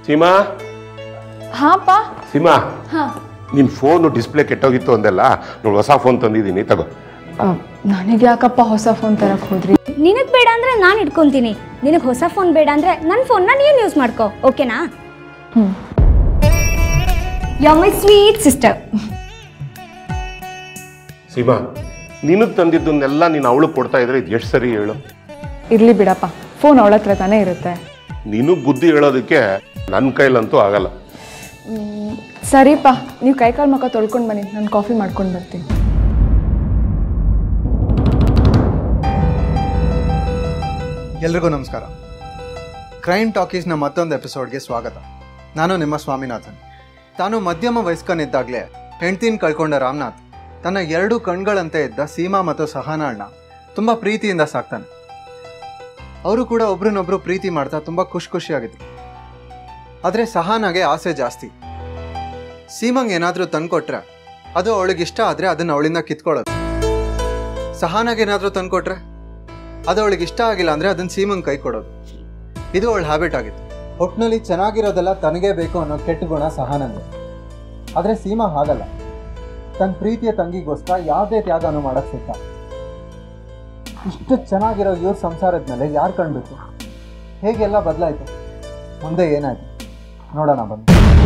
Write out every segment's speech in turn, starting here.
ಸೀಮಾ ಹಾಪ ಸೀಮಾ ಹಾ ನಿನ್ನ phone display ಕೆಟ್ಟೋಗಿತ್ತು ಅಂದೆಲ್ಲ ನೋಡಿ ಹೊಸ ಫೋನ್ ತಂದಿದ್ದೀನಿ ತಗೋ ನನಗೆ ಯಾಕಪ್ಪ ಹೊಸ ಫೋನ್ ತರಕ್ ಹೋದ್ರಿ ನಿನಗೆ ಬೇಡ ಅಂದ್ರೆ ನಾನು ಇಟ್ಕೊಂತೀನಿ ನಿನಗೆ ಹೊಸ ಫೋನ್ ಬೇಡ ಅಂದ್ರೆ ನನ್ನ ಫೋನ್ನ ನೀನು ಯೂಸ್ ಮಾಡ್ಕೋ ಓಕೆನಾ ಹ್ಮ್ yo my sweet sister Seema ನಿನಗೆ ತಂದಿದ್ದನ್ನೆಲ್ಲ ನೀನು ಅವಳು ಕೊಡ್ತಾ ಇದ್ರೆ ಇದು ಎಷ್ಟು ಸರಿ ಹೇಳು ಇರ್ಲಿ ಬಿಡಪ್ಪ ಫೋನ್ ಅವಳ ಹತ್ರ ತಾನೇ ಇರುತ್ತೆ ನಿನಗೆ ಬುದ್ಧಿ ಹೇಳೋದಕ್ಕೆ ನನ್ನ ಕೈಲಂತೂ ಆಗಲ್ಲ ಹ್ಮ್, ಸರಿಪ್ಪ ನೀವು ಕೈಕಾಲು ಮುಖ ತೊಳ್ಕೊಂಡು ಬನ್ನಿ ನಾನು ಕಾಫಿ ಮಾಡ್ಕೊಂಡು ಬರ್ತೀನಿ ಎಲ್ರಿಗೂ ನಮಸ್ಕಾರ ಕ್ರೈಮ್ ಟಾಕೀಸ್ನ ಮತ್ತೊಂದು ಎಪಿಸೋಡ್ಗೆ ಸ್ವಾಗತ ನಾನು ನಿಮ್ಮ ಸ್ವಾಮಿನಾಥನ್ ತಾನು ಮಧ್ಯಮ ವಯಸ್ಕನಿದ್ದಾಗಲೇ ಹೆಂಡ್ತಿನ ಕಳ್ಕೊಂಡ ರಾಮನಾಥ್ ತನ್ನ ಎರಡು ಕಣ್ಗಳಂತೆ ಇದ್ದ ಸೀಮಾ ಮತ್ತು ಸಹನಾಳನ್ನ ತುಂಬ ಪ್ರೀತಿಯಿಂದ ಸಾಕ್ತಾನೆ ಅವರು ಕೂಡ ಒಬ್ರನ್ನೊಬ್ರು ಪ್ರೀತಿ ಮಾಡ್ತಾ ತುಂಬ ಖುಷಿ ಖುಷಿಯಾಗಿದ್ರು ಆದರೆ ಸಹಾನಾಗೆ ಆಸೆ ಜಾಸ್ತಿ ಸೀಮಂಗೆ ಏನಾದರೂ ತಂದ್ಕೊಟ್ರೆ ಅದು ಅವಳಿಗೆ ಇಷ್ಟ ಆದರೆ ಅದನ್ನು ಅವಳಿಂದ ಕಿತ್ಕೊಳ್ಳೋದು ಸಹಾನಾಗೆ ಏನಾದರೂ ತಂದ್ಕೊಟ್ರೆ ಅದು ಅವಳಿಗೆ ಇಷ್ಟ ಆಗಿಲ್ಲ ಅಂದರೆ ಅದನ್ನು ಸೀಮಂಗ್ ಕೈ ಕೊಡೋದು ಇದು ಅವಳ ಹ್ಯಾಬಿಟ್ ಆಗಿತ್ತು ಒಟ್ಟಿನಲ್ಲಿ ಚೆನ್ನಾಗಿರೋದೆಲ್ಲ ತನಗೇ ಬೇಕು ಅನ್ನೋ ಕೆಟ್ಟ ಗುಣ ಸಹನಂಗೆ ಆದರೆ ಸೀಮಾ ಹಾಗಲ್ಲ ತನ್ನ ಪ್ರೀತಿಯ ತಂಗಿಗೋಸ್ಕರ ಯಾವುದೇ ತ್ಯಾಗನೂ ಮಾಡಕ್ ಸಿದ್ಧ ಇಷ್ಟು ಚೆನ್ನಾಗಿರೋ ಇವ್ರ ಸಂಸಾರದ ಮೇಲೆ ಯಾರು ಕಂಡ್ಬಿಟ್ಟು ಹೇಗೆಲ್ಲ ಬದಲಾಯ್ತು ಮುಂದೆ ಏನಾಯ್ತು ನೋಡೋಣ ಬಂದು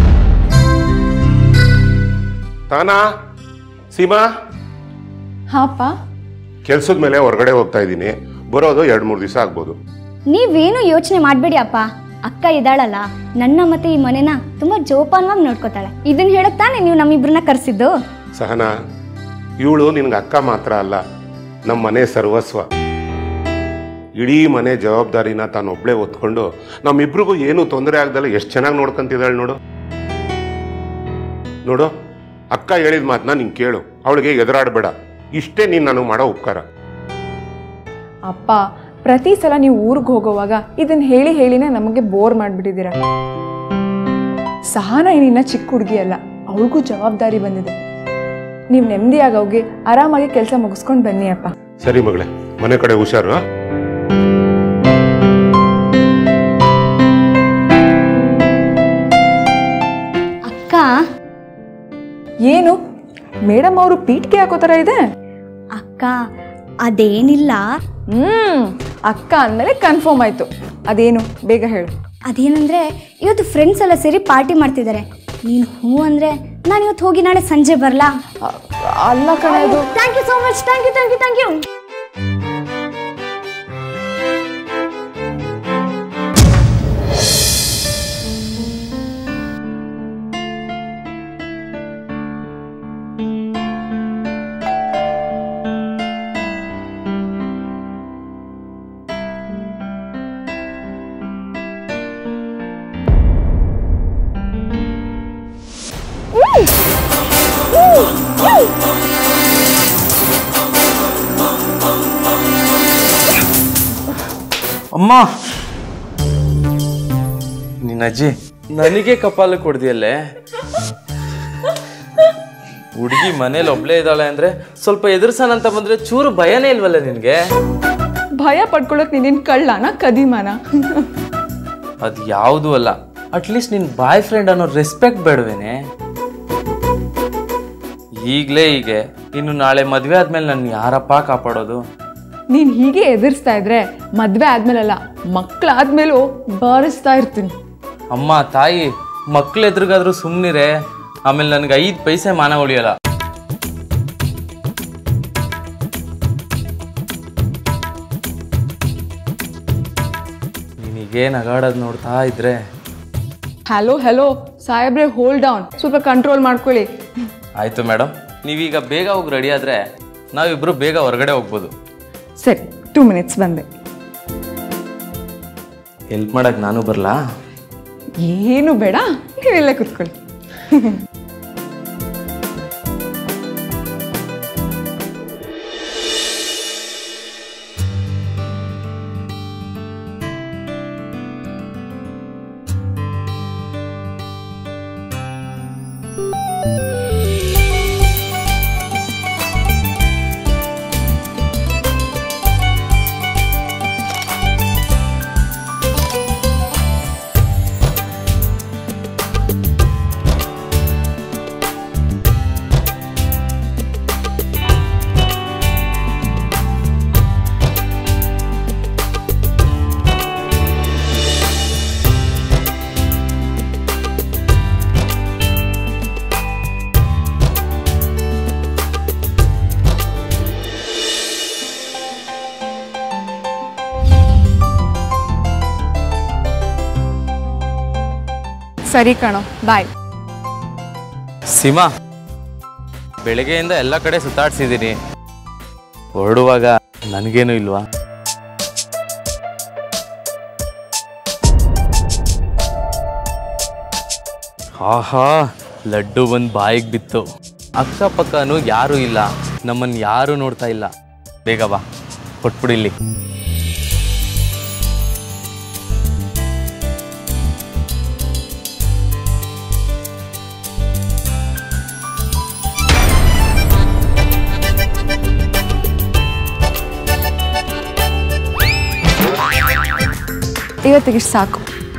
ತಾನಾ ಸೀಮಾ ಹಾಪ ಕೆಲ್ಸದ ಮೇಲೆ ಹೊರಗಡೆ ಹೋಗ್ತಾ ಇದ್ದೀನಿ ಬರೋದು ಎರಡು ಮೂರು ದಿವಸ ಆಗ್ಬೋದು ನೀವೇನು ಯೋಚನೆ ಮಾಡಬೇಡಿ ಅಪ್ಪ ಅಕ್ಕ ಇದ್ದಾಳಲ್ಲ ನನ್ನ ಮತ್ತೆ ಈ ಮನೆನ ತುಂಬಾ ಜೋಪಾನವಾಗಿ ನೋಡ್ಕೋತಾಳೆ ಇದನ್ನ ಹೇಳಕ್ ತಾನೇ ನೀವು ನಮ್ಮಿಬ್ರನ್ನ ಕರೆಸಿದ್ದು ಸಹನಾ ಇವಳು ನಿನ್ಗೆ ಅಕ್ಕ ಮಾತ್ರ ಅಲ್ಲ ನಮ್ಮ ಮನೆ ಸರ್ವಸ್ವ ಇಡೀ ಮನೆ ಜವಾಬ್ದಾರಿನ ತಾನೊಬ್ಳೆ ಹೊತ್ಕೊಂಡು ನಮ್ಮಿಬ್ರಿಗೂ ಏನು ತೊಂದರೆ ಆಗ್ದಲ್ಲ ಎಷ್ಟು ಚೆನ್ನಾಗಿ ನೋಡ್ಕೊಂತಿದ್ದಾಳೆ ನೋಡು ನೋಡು ಅಕ್ಕ ಹೇಳಿದ ಮಾತನ್ನ ನೀನು ಕೇಳು ಅವಳಿಗೆ ಎದುರಾಡಬೇಡ ಇಷ್ಟೇ ನೀನು ನನಗೆ ಮಾಡೋ ಉಪಕಾರ ಅಪ್ಪ ಪ್ರತಿ ಸಲ ನೀವು ಊರಿಗೆ ಹೋಗೋವಾಗ ಇದನ್ನ ಹೇಳಿ ಹೇಳಿನೇ ನಮಗೆ ಬೋರ್ ಮಾಡಿಬಿಟ್ಟಿದ್ದೀರ ಸಹನ ಏನಿನ್ನ ಚಿಕ್ಕ ಹುಡುಗಿ ಅಲ್ಲ ಅವಳಿಗೂ ಜವಾಬ್ದಾರಿ ಬಂದಿದೆ ನೀವು ನೆಮ್ಮದಿಯಾಗಿ ಹೋಗಿ ಆರಾಮಾಗಿ ಕೆಲಸ ಮುಗಿಸ್ಕೊಂಡು ಬನ್ನಿ ಅಪ್ಪ ಸರಿ ಮಗಳೇ ಮನೆ ಕಡೆ ಹುಷಾರು ಆ? ಅಕ್ಕ ಏನು ಮೇಡಮ್ ಅವರು ಪೀಠಿಗೆ ಹಾಕೋ ಥರ ಇದೆ ಅಕ್ಕ ಅದೇನಿಲ್ಲ ಹ್ಮ್ ಅಕ್ಕ ಅಂದಮೇಲೆ ಕನ್ಫರ್ಮ್ ಆಯ್ತು ಅದೇನು ಬೇಗ ಹೇಳು ಅದೇನಂದ್ರೆ ಇವತ್ತು ಫ್ರೆಂಡ್ಸ್ ಎಲ್ಲ ಸೇರಿ ಪಾರ್ಟಿ ಮಾಡ್ತಿದ್ದಾರೆ ನೀನು ಹ್ಞೂ ಅಂದ್ರೆ ನಾನು ಇವತ್ತು ಹೋಗಿ ನಾಳೆ ಸಂಜೆ ಬರಲಾ ಅ- ಅಲ್ಲ ಕಣ ಅದು thank you so much thank you thank you thank you ಅಮ್ಮ ನಿನ್ನ ಅಜ್ಜಿ ನನಗೆ ಕಪಾಲ ಕೊಡ್ದಿಯಲ್ಲೇ ಹುಡುಗಿ ಮನೇಲಿ ಒಬ್ಳೇ ಇದ್ದಾಳೆ ಅಂದ್ರೆ ಸ್ವಲ್ಪ ಎದುರ್ಸನಂತ ಬಂದ್ರೆ ಚೂರು ಭಯನೇ ಇಲ್ವಲ್ಲ ನಿನ್ಗೆ ಭಯ ಪಡ್ಕೊಳ್ಳೋಕೆ ನೀನೇನು ಕಳ್ಳನ ಕದಿಮಾನ ಅದು ಯಾವುದು ಅಲ್ಲ ಅಟ್ಲೀಸ್ಟ್ ನಿನ್ ಬಾಯ್ ಫ್ರೆಂಡ್ ಅನ್ನೋ ರೆಸ್ಪೆಕ್ಟ್ ಬೇಡವೇನೆ ಈಗಲೇ ಹೀಗೆ ಇನ್ನು ನಾಳೆ ಮದ್ವೆ ಆದ್ಮೇಲೆ ನನ್ನ ಯಾರಪ್ಪ ಕಾಪಾಡೋದು ನೀನು ಹೀಗೆ ಎದುರಿಸ್ತಾ ಇದ್ರೆ ಮದುವೆ ಆದ್ಮೇಲಲ್ಲ ಮಕ್ಕಳಾದ್ಮೇಲೂ ಬಾರಿಸ್ತಾ ಇರ್ತೀನಿ ಅಮ್ಮ ತಾಯಿ ಮಕ್ಳು ಎದುರುಗಾದ್ರೂ ಸುಮ್ಮನಿರೆ ಆಮೇಲೆ ನನಗೆ ಐದು ಪೈಸೆ ಮಾನ ಉಳಿಯಲ್ಲ ನಿನಗೆ ನಗಾಡೋದು ನೋಡ್ತಾ ಇದ್ರೆ ಹಲೋ ಹಲೋ ಸಾಹೇಬ್ರೆ ಹೋಲ್ಡ್ ಡೌನ್ ಸ್ವಲ್ಪ ಕಂಟ್ರೋಲ್ ಮಾಡ್ಕೊಳ್ಳಿ ಆಯಿತು ಮೇಡಮ್ ನೀವೀಗ ಬೇಗ ಹೋಗಿ ರೆಡಿ ಆದರೆ ನಾವಿಬ್ಬರು ಬೇಗ ಹೊರಗಡೆ ಹೋಗ್ಬೋದು ಸರಿ ಟೂ ಮಿನಿಟ್ಸ್ ಬಂದೆ ಹೆಲ್ಪ್ ಮಾಡಕ್ಕೆ ನಾನು ಬರಲಾ ಏನು ಬೇಡ ನೀವೆಲ್ಲ ಕೂತ್ಕೊಳ್ಳಿ ಸರಿ ಕಣೋ ಬಾಯ್ ಸೀಮಾ ಬೆಳಗ್ಗೆಯಿಂದ ಎಲ್ಲ ಕಡೆ ಸುತ್ತಾಡ್ಸಿದ್ದೀನಿ ಹೊರಡುವಾಗ ನನಗೇನು ಇಲ್ವಾ ಆಹಾ ಲಡ್ಡು ಬಂದು ಬಾಯಿಗೆ ಬಿತ್ತು ಅಕ್ಕಪಕ್ಕನೂ ಯಾರೂ ಇಲ್ಲ ನಮ್ಮನ್ನು ಯಾರೂ ನೋಡ್ತಾ ಇಲ್ಲ ಬೇಗ ಬಾ ಕೊಟ್ಬಿಡಿ ಇಲ್ಲಿ ಇವತ್ತಿಗಿಷ್ಟು ಸಾಕು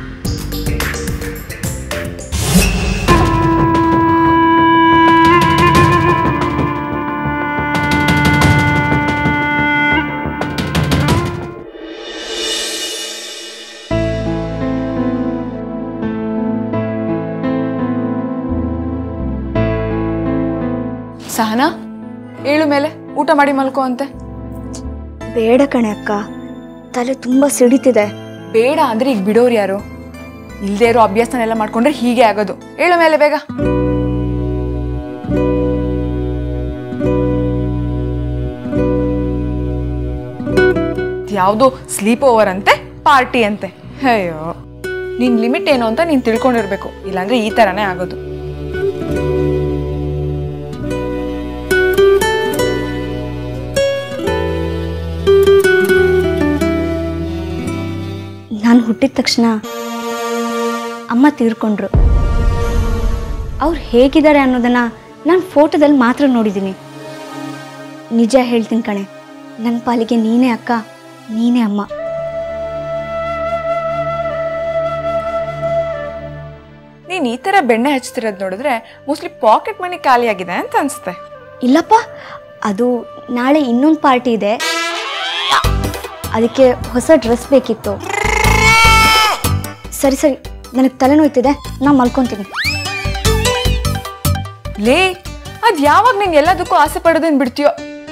ಸಹನಾ ಏಳು ಮೇಲೆ ಊಟ ಮಾಡಿ ಮಲ್ಕೋ ಅಂತೆ ಬೇಡ ಕಣೆ ಅಕ್ಕ ತಲೆ ತುಂಬ ಸಿಡಿತಿದೆ ಬೇಡ ಅಂದ್ರೆ ಈಗ ಬಿಡೋರು ಯಾರು ಇಲ್ದೇ ಇರೋ ಅಭ್ಯಾಸನೆಲ್ಲ ಮಾಡ್ಕೊಂಡ್ರೆ ಹೀಗೆ ಆಗೋದು ಏಳು ಮೇಲೆ ಬೇಗ ಯಾವುದೋ ಸ್ಲೀಪ್ ಓವರ್ ಅಂತೆ ಪಾರ್ಟಿ ಅಂತೆ ಅಯ್ಯೋ ನಿನ್ ಲಿಮಿಟ್ ಏನು ಅಂತ ನೀನ್ ತಿಳ್ಕೊಂಡಿರ್ಬೇಕು ಇಲ್ಲಾಂದ್ರೆ ಈ ತರನೇ ಆಗೋದು ನಾನು ಹುಟ್ಟಿದ ತಕ್ಷಣ ಅಮ್ಮ ತೀರ್ಕೊಂಡ್ರು ಅವ್ರು ಹೇಗಿದ್ದಾರೆ ಅನ್ನೋದನ್ನ ನಾನು ಫೋಟೋದಲ್ಲಿ ಮಾತ್ರ ನೋಡಿದ್ದೀನಿ ನಿಜ ಹೇಳ್ತೀನಿ ಕಣೆ ನನ್ನ ಪಾಲಿಗೆ ನೀನೇ ಅಕ್ಕ ನೀನೇ ಅಮ್ಮ ನೀನ್ ಈ ತರ ಬೆಣ್ಣೆ ಹಚ್ತಿರೋದ್ ನೋಡಿದ್ರೆ ಮೋಸ್ಟ್ಲಿ ಪಾಕೆಟ್ ಮನಿ ಖಾಲಿ ಆಗಿದೆ ಅಂತ ಅನ್ಸುತ್ತೆ ಇಲ್ಲಪ್ಪ ಅದು ನಾಳೆ ಇನ್ನೊಂದು ಪಾರ್ಟಿ ಇದೆ ಅದಕ್ಕೆ ಹೊಸ ಡ್ರೆಸ್ ಬೇಕಿತ್ತು ಸರಿ ಸರಿ ನನಗೆ ತಲೆನೋಯ್ತಿದೆ ನಾನು ಮಲ್ಕೊತೀನಿ ಲೇ ಅದ್ ಯಾವಾಗ ನೀನ್ ಎಲ್ಲದಕ್ಕೂ ಆಸೆ ಪಡೋದನ್ ಬಿಡ್ತೀಯೋ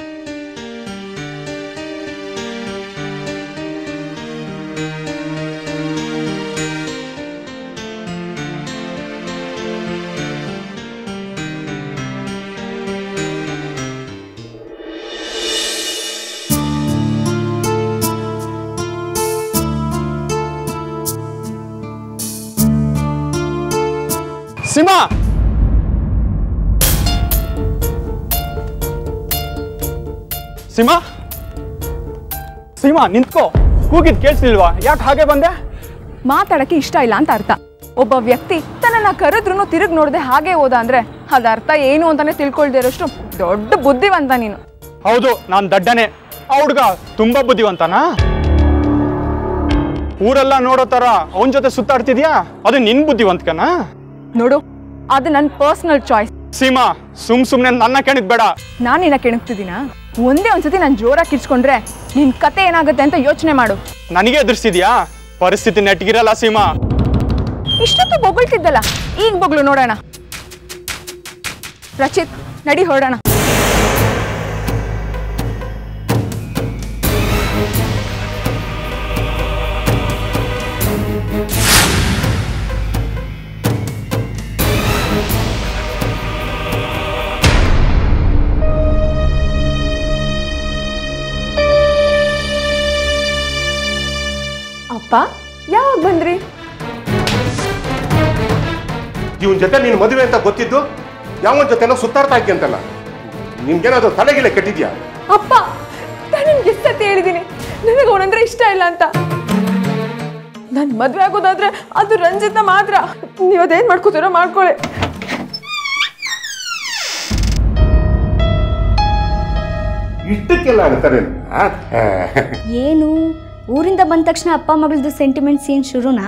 ಸಿಂಹ ಸಿಂಹ ಸಿಂಹ ನಿಂತ್ಕೋ ಕೂಗಿದ್ ಕೇಳಿಸ್ಲಿಲ್ವಾ ಯಾಕೆ ಹಾಗೆ ಬಂದೆ ಮಾತಾಡಕ್ಕೆ ಇಷ್ಟ ಇಲ್ಲ ಅಂತ ಅರ್ಥ ಒಬ್ಬ ವ್ಯಕ್ತಿ ತನ್ನನ್ನ ಕರೆದ್ರೂ ತಿರುಗಿ ನೋಡದೆ ಹಾಗೆ ಹೋದ ಅಂದ್ರೆ ಅದ ಅರ್ಥ ಏನು ಅಂತಾನೆ ತಿಳ್ಕೊಳ್ದೇ ಇರೋಷ್ಟು ದೊಡ್ಡ ಬುದ್ಧಿವಂತ ನೀನು ಹೌದು ನಾನು ದಡ್ಡನೆ ಆ ಹುಡ್ಗ ತುಂಬಾ ಬುದ್ಧಿವಂತನಾ ಊರೆಲ್ಲ ನೋಡೋ ತರ ಅವನ ಜೊತೆ ಸುತ್ತಾಡ್ತಿದ್ಯಾ ಅದು ನಿನ್ ಬುದ್ಧಿವಂತಕನಾ ನೋಡು ಅದು ನನ್ನ ಪರ್ಸನಲ್ ಚಾಯ್ಸ್ ಸೀಮಾ ಸುಮ್ ಸುಮ್ನೆ ನನ್ನ ಕೆಣಕ್ ಬೇಡ ನಾನು ನಿನ್ನ ಕೆಣಕ್ತಿದ್ದೀನ ಒಂದೇ ಒಂದ್ಸತಿ ನಾನು ಜೋರಾಗಿ ಕಿರ್ಚ್ಕೊಂಡ್ರೆ ನಿನ್ ಕತೆ ಏನಾಗುತ್ತೆ ಅಂತ ಯೋಚನೆ ಮಾಡು ನನಗೆ ಎದುರಿಸಿದ್ಯಾ ಪರಿಸ್ಥಿತಿ ನೆಟ್ಗಿರಲ್ಲ ಸೀಮಾ ಇಷ್ಟೊತ್ತು ಬೊಗಳ್ತಿದ್ದಲ್ಲ ಈಗ ಬೊಗಳು ನೋಡೋಣ ರಚಿತ್ ನಡಿ ಹೊರಡೋಣ ಅಪ್ಪ ಯಾವಾಗ ಬಂದ್ರಿ ಇವನ್ ಜೊತೆ ನಿನ್ ಮದುವೆ ಅಂತ ಗೊತ್ತಿದ್ದು ಯಾವನ್ ಜೊತೆನೋ ಸುತ್ತಾಡ್ತಾ ಇದ್ಯಂತಲ್ಲ ನಿಮ್ಗೇನಾದ್ರು ತಲೆಗಿಲೆ ಕೆಟ್ಟಿದ್ಯಾ ಅಪ್ಪ ನಾನು ನಿಮ್ಗೆ ಎಷ್ಟು ಸತಿ ಹೇಳಿದ್ದೀನಿ ನನಗೆ ಅವನಂದ್ರೆ ಇಷ್ಟ ಇಲ್ಲ ಅಂತ ನಾನು ಮದುವೆ ಆಗೋದಾದ್ರೆ ಅದು ರಂಜಿತ್ನ ಮಾತ್ರ ನೀವು ಅದೇನು ಮಾಡ್ಕೋತೀರೋ ಮಾಡ್ಕೊಳ್ಳಿ ಇಷ್ಟಕ್ಕೆಲ್ಲ ಅಂತಾರೆ ಏನು ಊರಿಂದ ಬಂದ ತಕ್ಷಣ ಅಪ್ಪ ಮಗಳದ್ದು ಸೆಂಟಿಮೆಂಟ್ ಸೀನ್ ಶುರುನಾ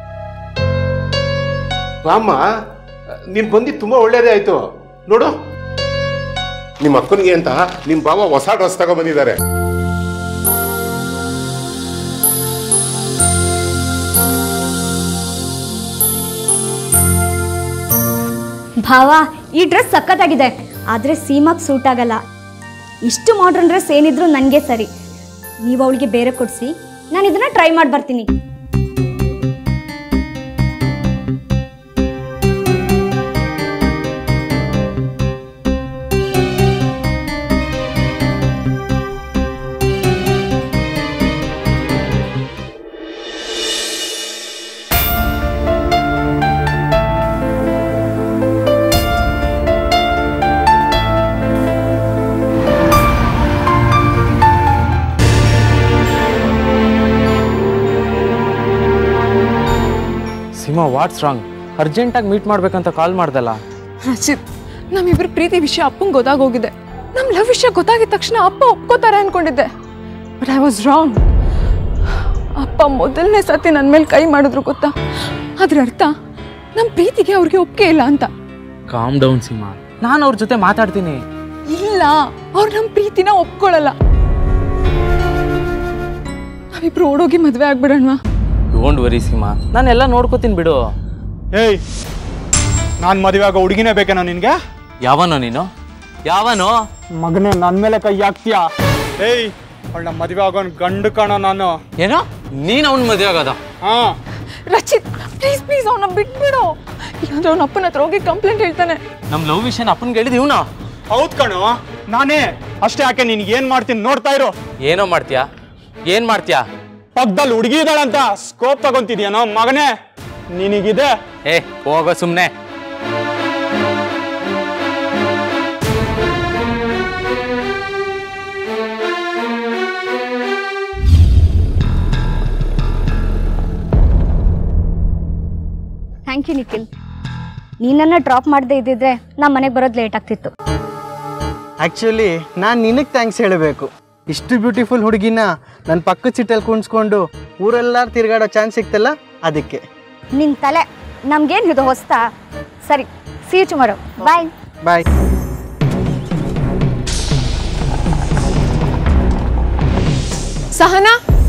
ರಾಮ ನೀನ್ ಬಂದಿದ್ದು ತುಂಬಾ ಒಳ್ಳೇದೇ ಆಯ್ತು ನೋಡು ನಿಮ್ಮ ಅಕ್ಕನಿಗೆ ಅಂತ ನಿಮ್ ಬಾವ ಹೊಸ ಡ್ರೆಸ್ ತಗೋ ಬಂದಿದ್ದಾರೆ ಭಾವ ಈ ಡ್ರೆಸ್ ಸಖತ್ತಾಗಿದೆ ಆದರೆ ಸೀಮಾಗ್ ಸೂಟ್ ಆಗಲ್ಲ ಇಷ್ಟು ಮಾಡ್ರನ್ ಡ್ರೆಸ್ ಏನಿದ್ರು ನನಗೆ ಸರಿ ನೀವು ಅವಳಿಗೆ ಬೇರೆ ಕೊಡಿಸಿ ನಾನು ಇದನ್ನ ಟ್ರೈ ಮಾಡಿ ಬರ್ತೀನಿ ವಾಟ್ಸ್ ರಾಂಗ್ ಅರ್ಜೆಂಟಾಗಿ ಮೀಟ್ ಮಾಡ್ಬೇಕಂತ ಕಾಲ್ ಮಾಡ್ದಲ್ಲ ರಚಿತ್ ನಮ್ಮಿಬ್ರ ಪ್ರೀತಿ ವಿಷಯ ಅಪ್ಪಂಗೆ ಗೊತ್ತಾಗೋಗಿದೆ ನಮ್ಮ ಲವ್ ವಿಷಯ ಗೊತ್ತಾಗಿದ ತಕ್ಷಣ ಅಪ್ಪ ಒಪ್ಕೋತಾರೆ ಅನ್ಕೊಂಡಿದ್ದೆ ಬಟ್ ಐ ವಾಸ್ ರಾಂಗ್ ಅಪ್ಪ ಮೊದಲನೇ ಸತಿ ನನ್ನ ಮೇಲೆ ಕೈ ಮಾಡಿದ್ರು ಗೊತ್ತಾ ಅದ್ರ ಅರ್ಥ ನಮ್ಮ ಪ್ರೀತಿಗೆ ಅವ್ರಿಗೆ ಒಪ್ಪಿಗೆ ಇಲ್ಲ ಅಂತ ಕಾಮ್ ಡೌನ್ ಸೀಮಾ ನಾನು ಅವ್ರ ಜೊತೆ ಮಾತಾಡ್ತೀನಿ ಇಲ್ಲ ಅವ್ರು ನಮ್ಮ ಪ್ರೀತಿನ ಒಪ್ಕೊಳ್ಳಲ್ಲ ನಾವಿಬ್ರು ಓಡೋಗಿ ಮದುವೆ ಆಗ್ಬಿಡೋಣವಾ ಡೋಂಟ್ ವರಿ ಸೀಮಾ ನಾನೆಲ್ಲ ನೋಡ್ಕೋತೀನಿ ಬಿಡು ಏಯ್ ನಾನು ಮದುವೆ ಆಗೋ ಹುಡುಗಿನೇ ಬೇಕೇನೋ ನಿನಗೆ ಯಾವನೋ ನೀನು ಯಾವನೋ ಮಗನೇ ನನ್ನ ಮೇಲೆ ಕೈ ಹಾಕ್ತೀಯಾ ಏಯ್ ಅವಳ ಮದುವೆ ಆಗೋನ್ ಗಂಡು ಕಾಣೋ ನಾನು ಏನೋ ನೀನು ಅವ್ನ ಮದುವೆ ಆಗೋದ ಹಾ ರಚಿತ್ ಪ್ಲೀಸ್ ಪ್ಲೀಸ್ ಅವನ್ನ ಬಿಟ್ಬಿಡು ಇಲ್ಲಾಂದ್ರೆ ಅವನ ಅಪ್ಪನ ಹತ್ರ ಹೋಗಿ ಕಂಪ್ಲೇಂಟ್ ಹೇಳ್ತಾನೆ ನಮ್ಮ ಲವ್ ವಿಷಯನ ಅಪ್ಪನ್ಗೆ ಹೇಳಿದ್ ಇವನು ಹೌದ್ ಕಣೋ ನಾನೇ ಅಷ್ಟೇ ಯಾಕೆ ನಿನ್ಗೆ ಏನ್ ಮಾಡ್ತೀನಿ ನೋಡ್ತಾ ಇರು ಏನೋ ಮಾಡ್ತೀಯಾ ಏನ್ ಮಾಡ್ತೀಯಾ ಪಕ್ಕದಲ್ಲಿ ಹುಡುಗಿ ಇದ್ದಾಳಂತ ಸ್ಕೋಪ್ ತಗೊಂತಿದ್ಯಾನೋ ಮಗನೇ ನಿನಗಿದೆ ಏ ಹೋಗೋ ಸುಮ್ಮನೆ ಥ್ಯಾಂಕ್ ಯು ನಿಖಿಲ್ ನೀನನ್ನ ಡ್ರಾಪ್ ಮಾಡದೇ ಇದ್ದಿದ್ರೆ ನಮ್ಮ ಮನೆಗೆ ಬರೋದು ಲೇಟ್ ಆಗ್ತಿತ್ತು ಆ್ಯಕ್ಚುಲಿ ನಾನು ನಿನಗೆ ಥ್ಯಾಂಕ್ಸ್ ಹೇಳಬೇಕು ಇಷ್ಟು ಬ್ಯೂಟಿಫುಲ್ ಹುಡುಗಿನ ನನ್ನ ಪಕ್ಕದ ಸೀಟಲ್ಲಿ ಕುಣಿಸ್ಕೊಂಡು ಊರೆಲ್ಲ ತಿರುಗಾಡೋ ಚಾನ್ಸ್ ಸಿಕ್ತಲ್ಲ ಅದಕ್ಕೆ ನಿನ್ನ ತಲೆ ನಮ್ಗೇನು ಇದು ಹೊಸ್ತಾ ಸರಿ see tomorrow bye bye Sahana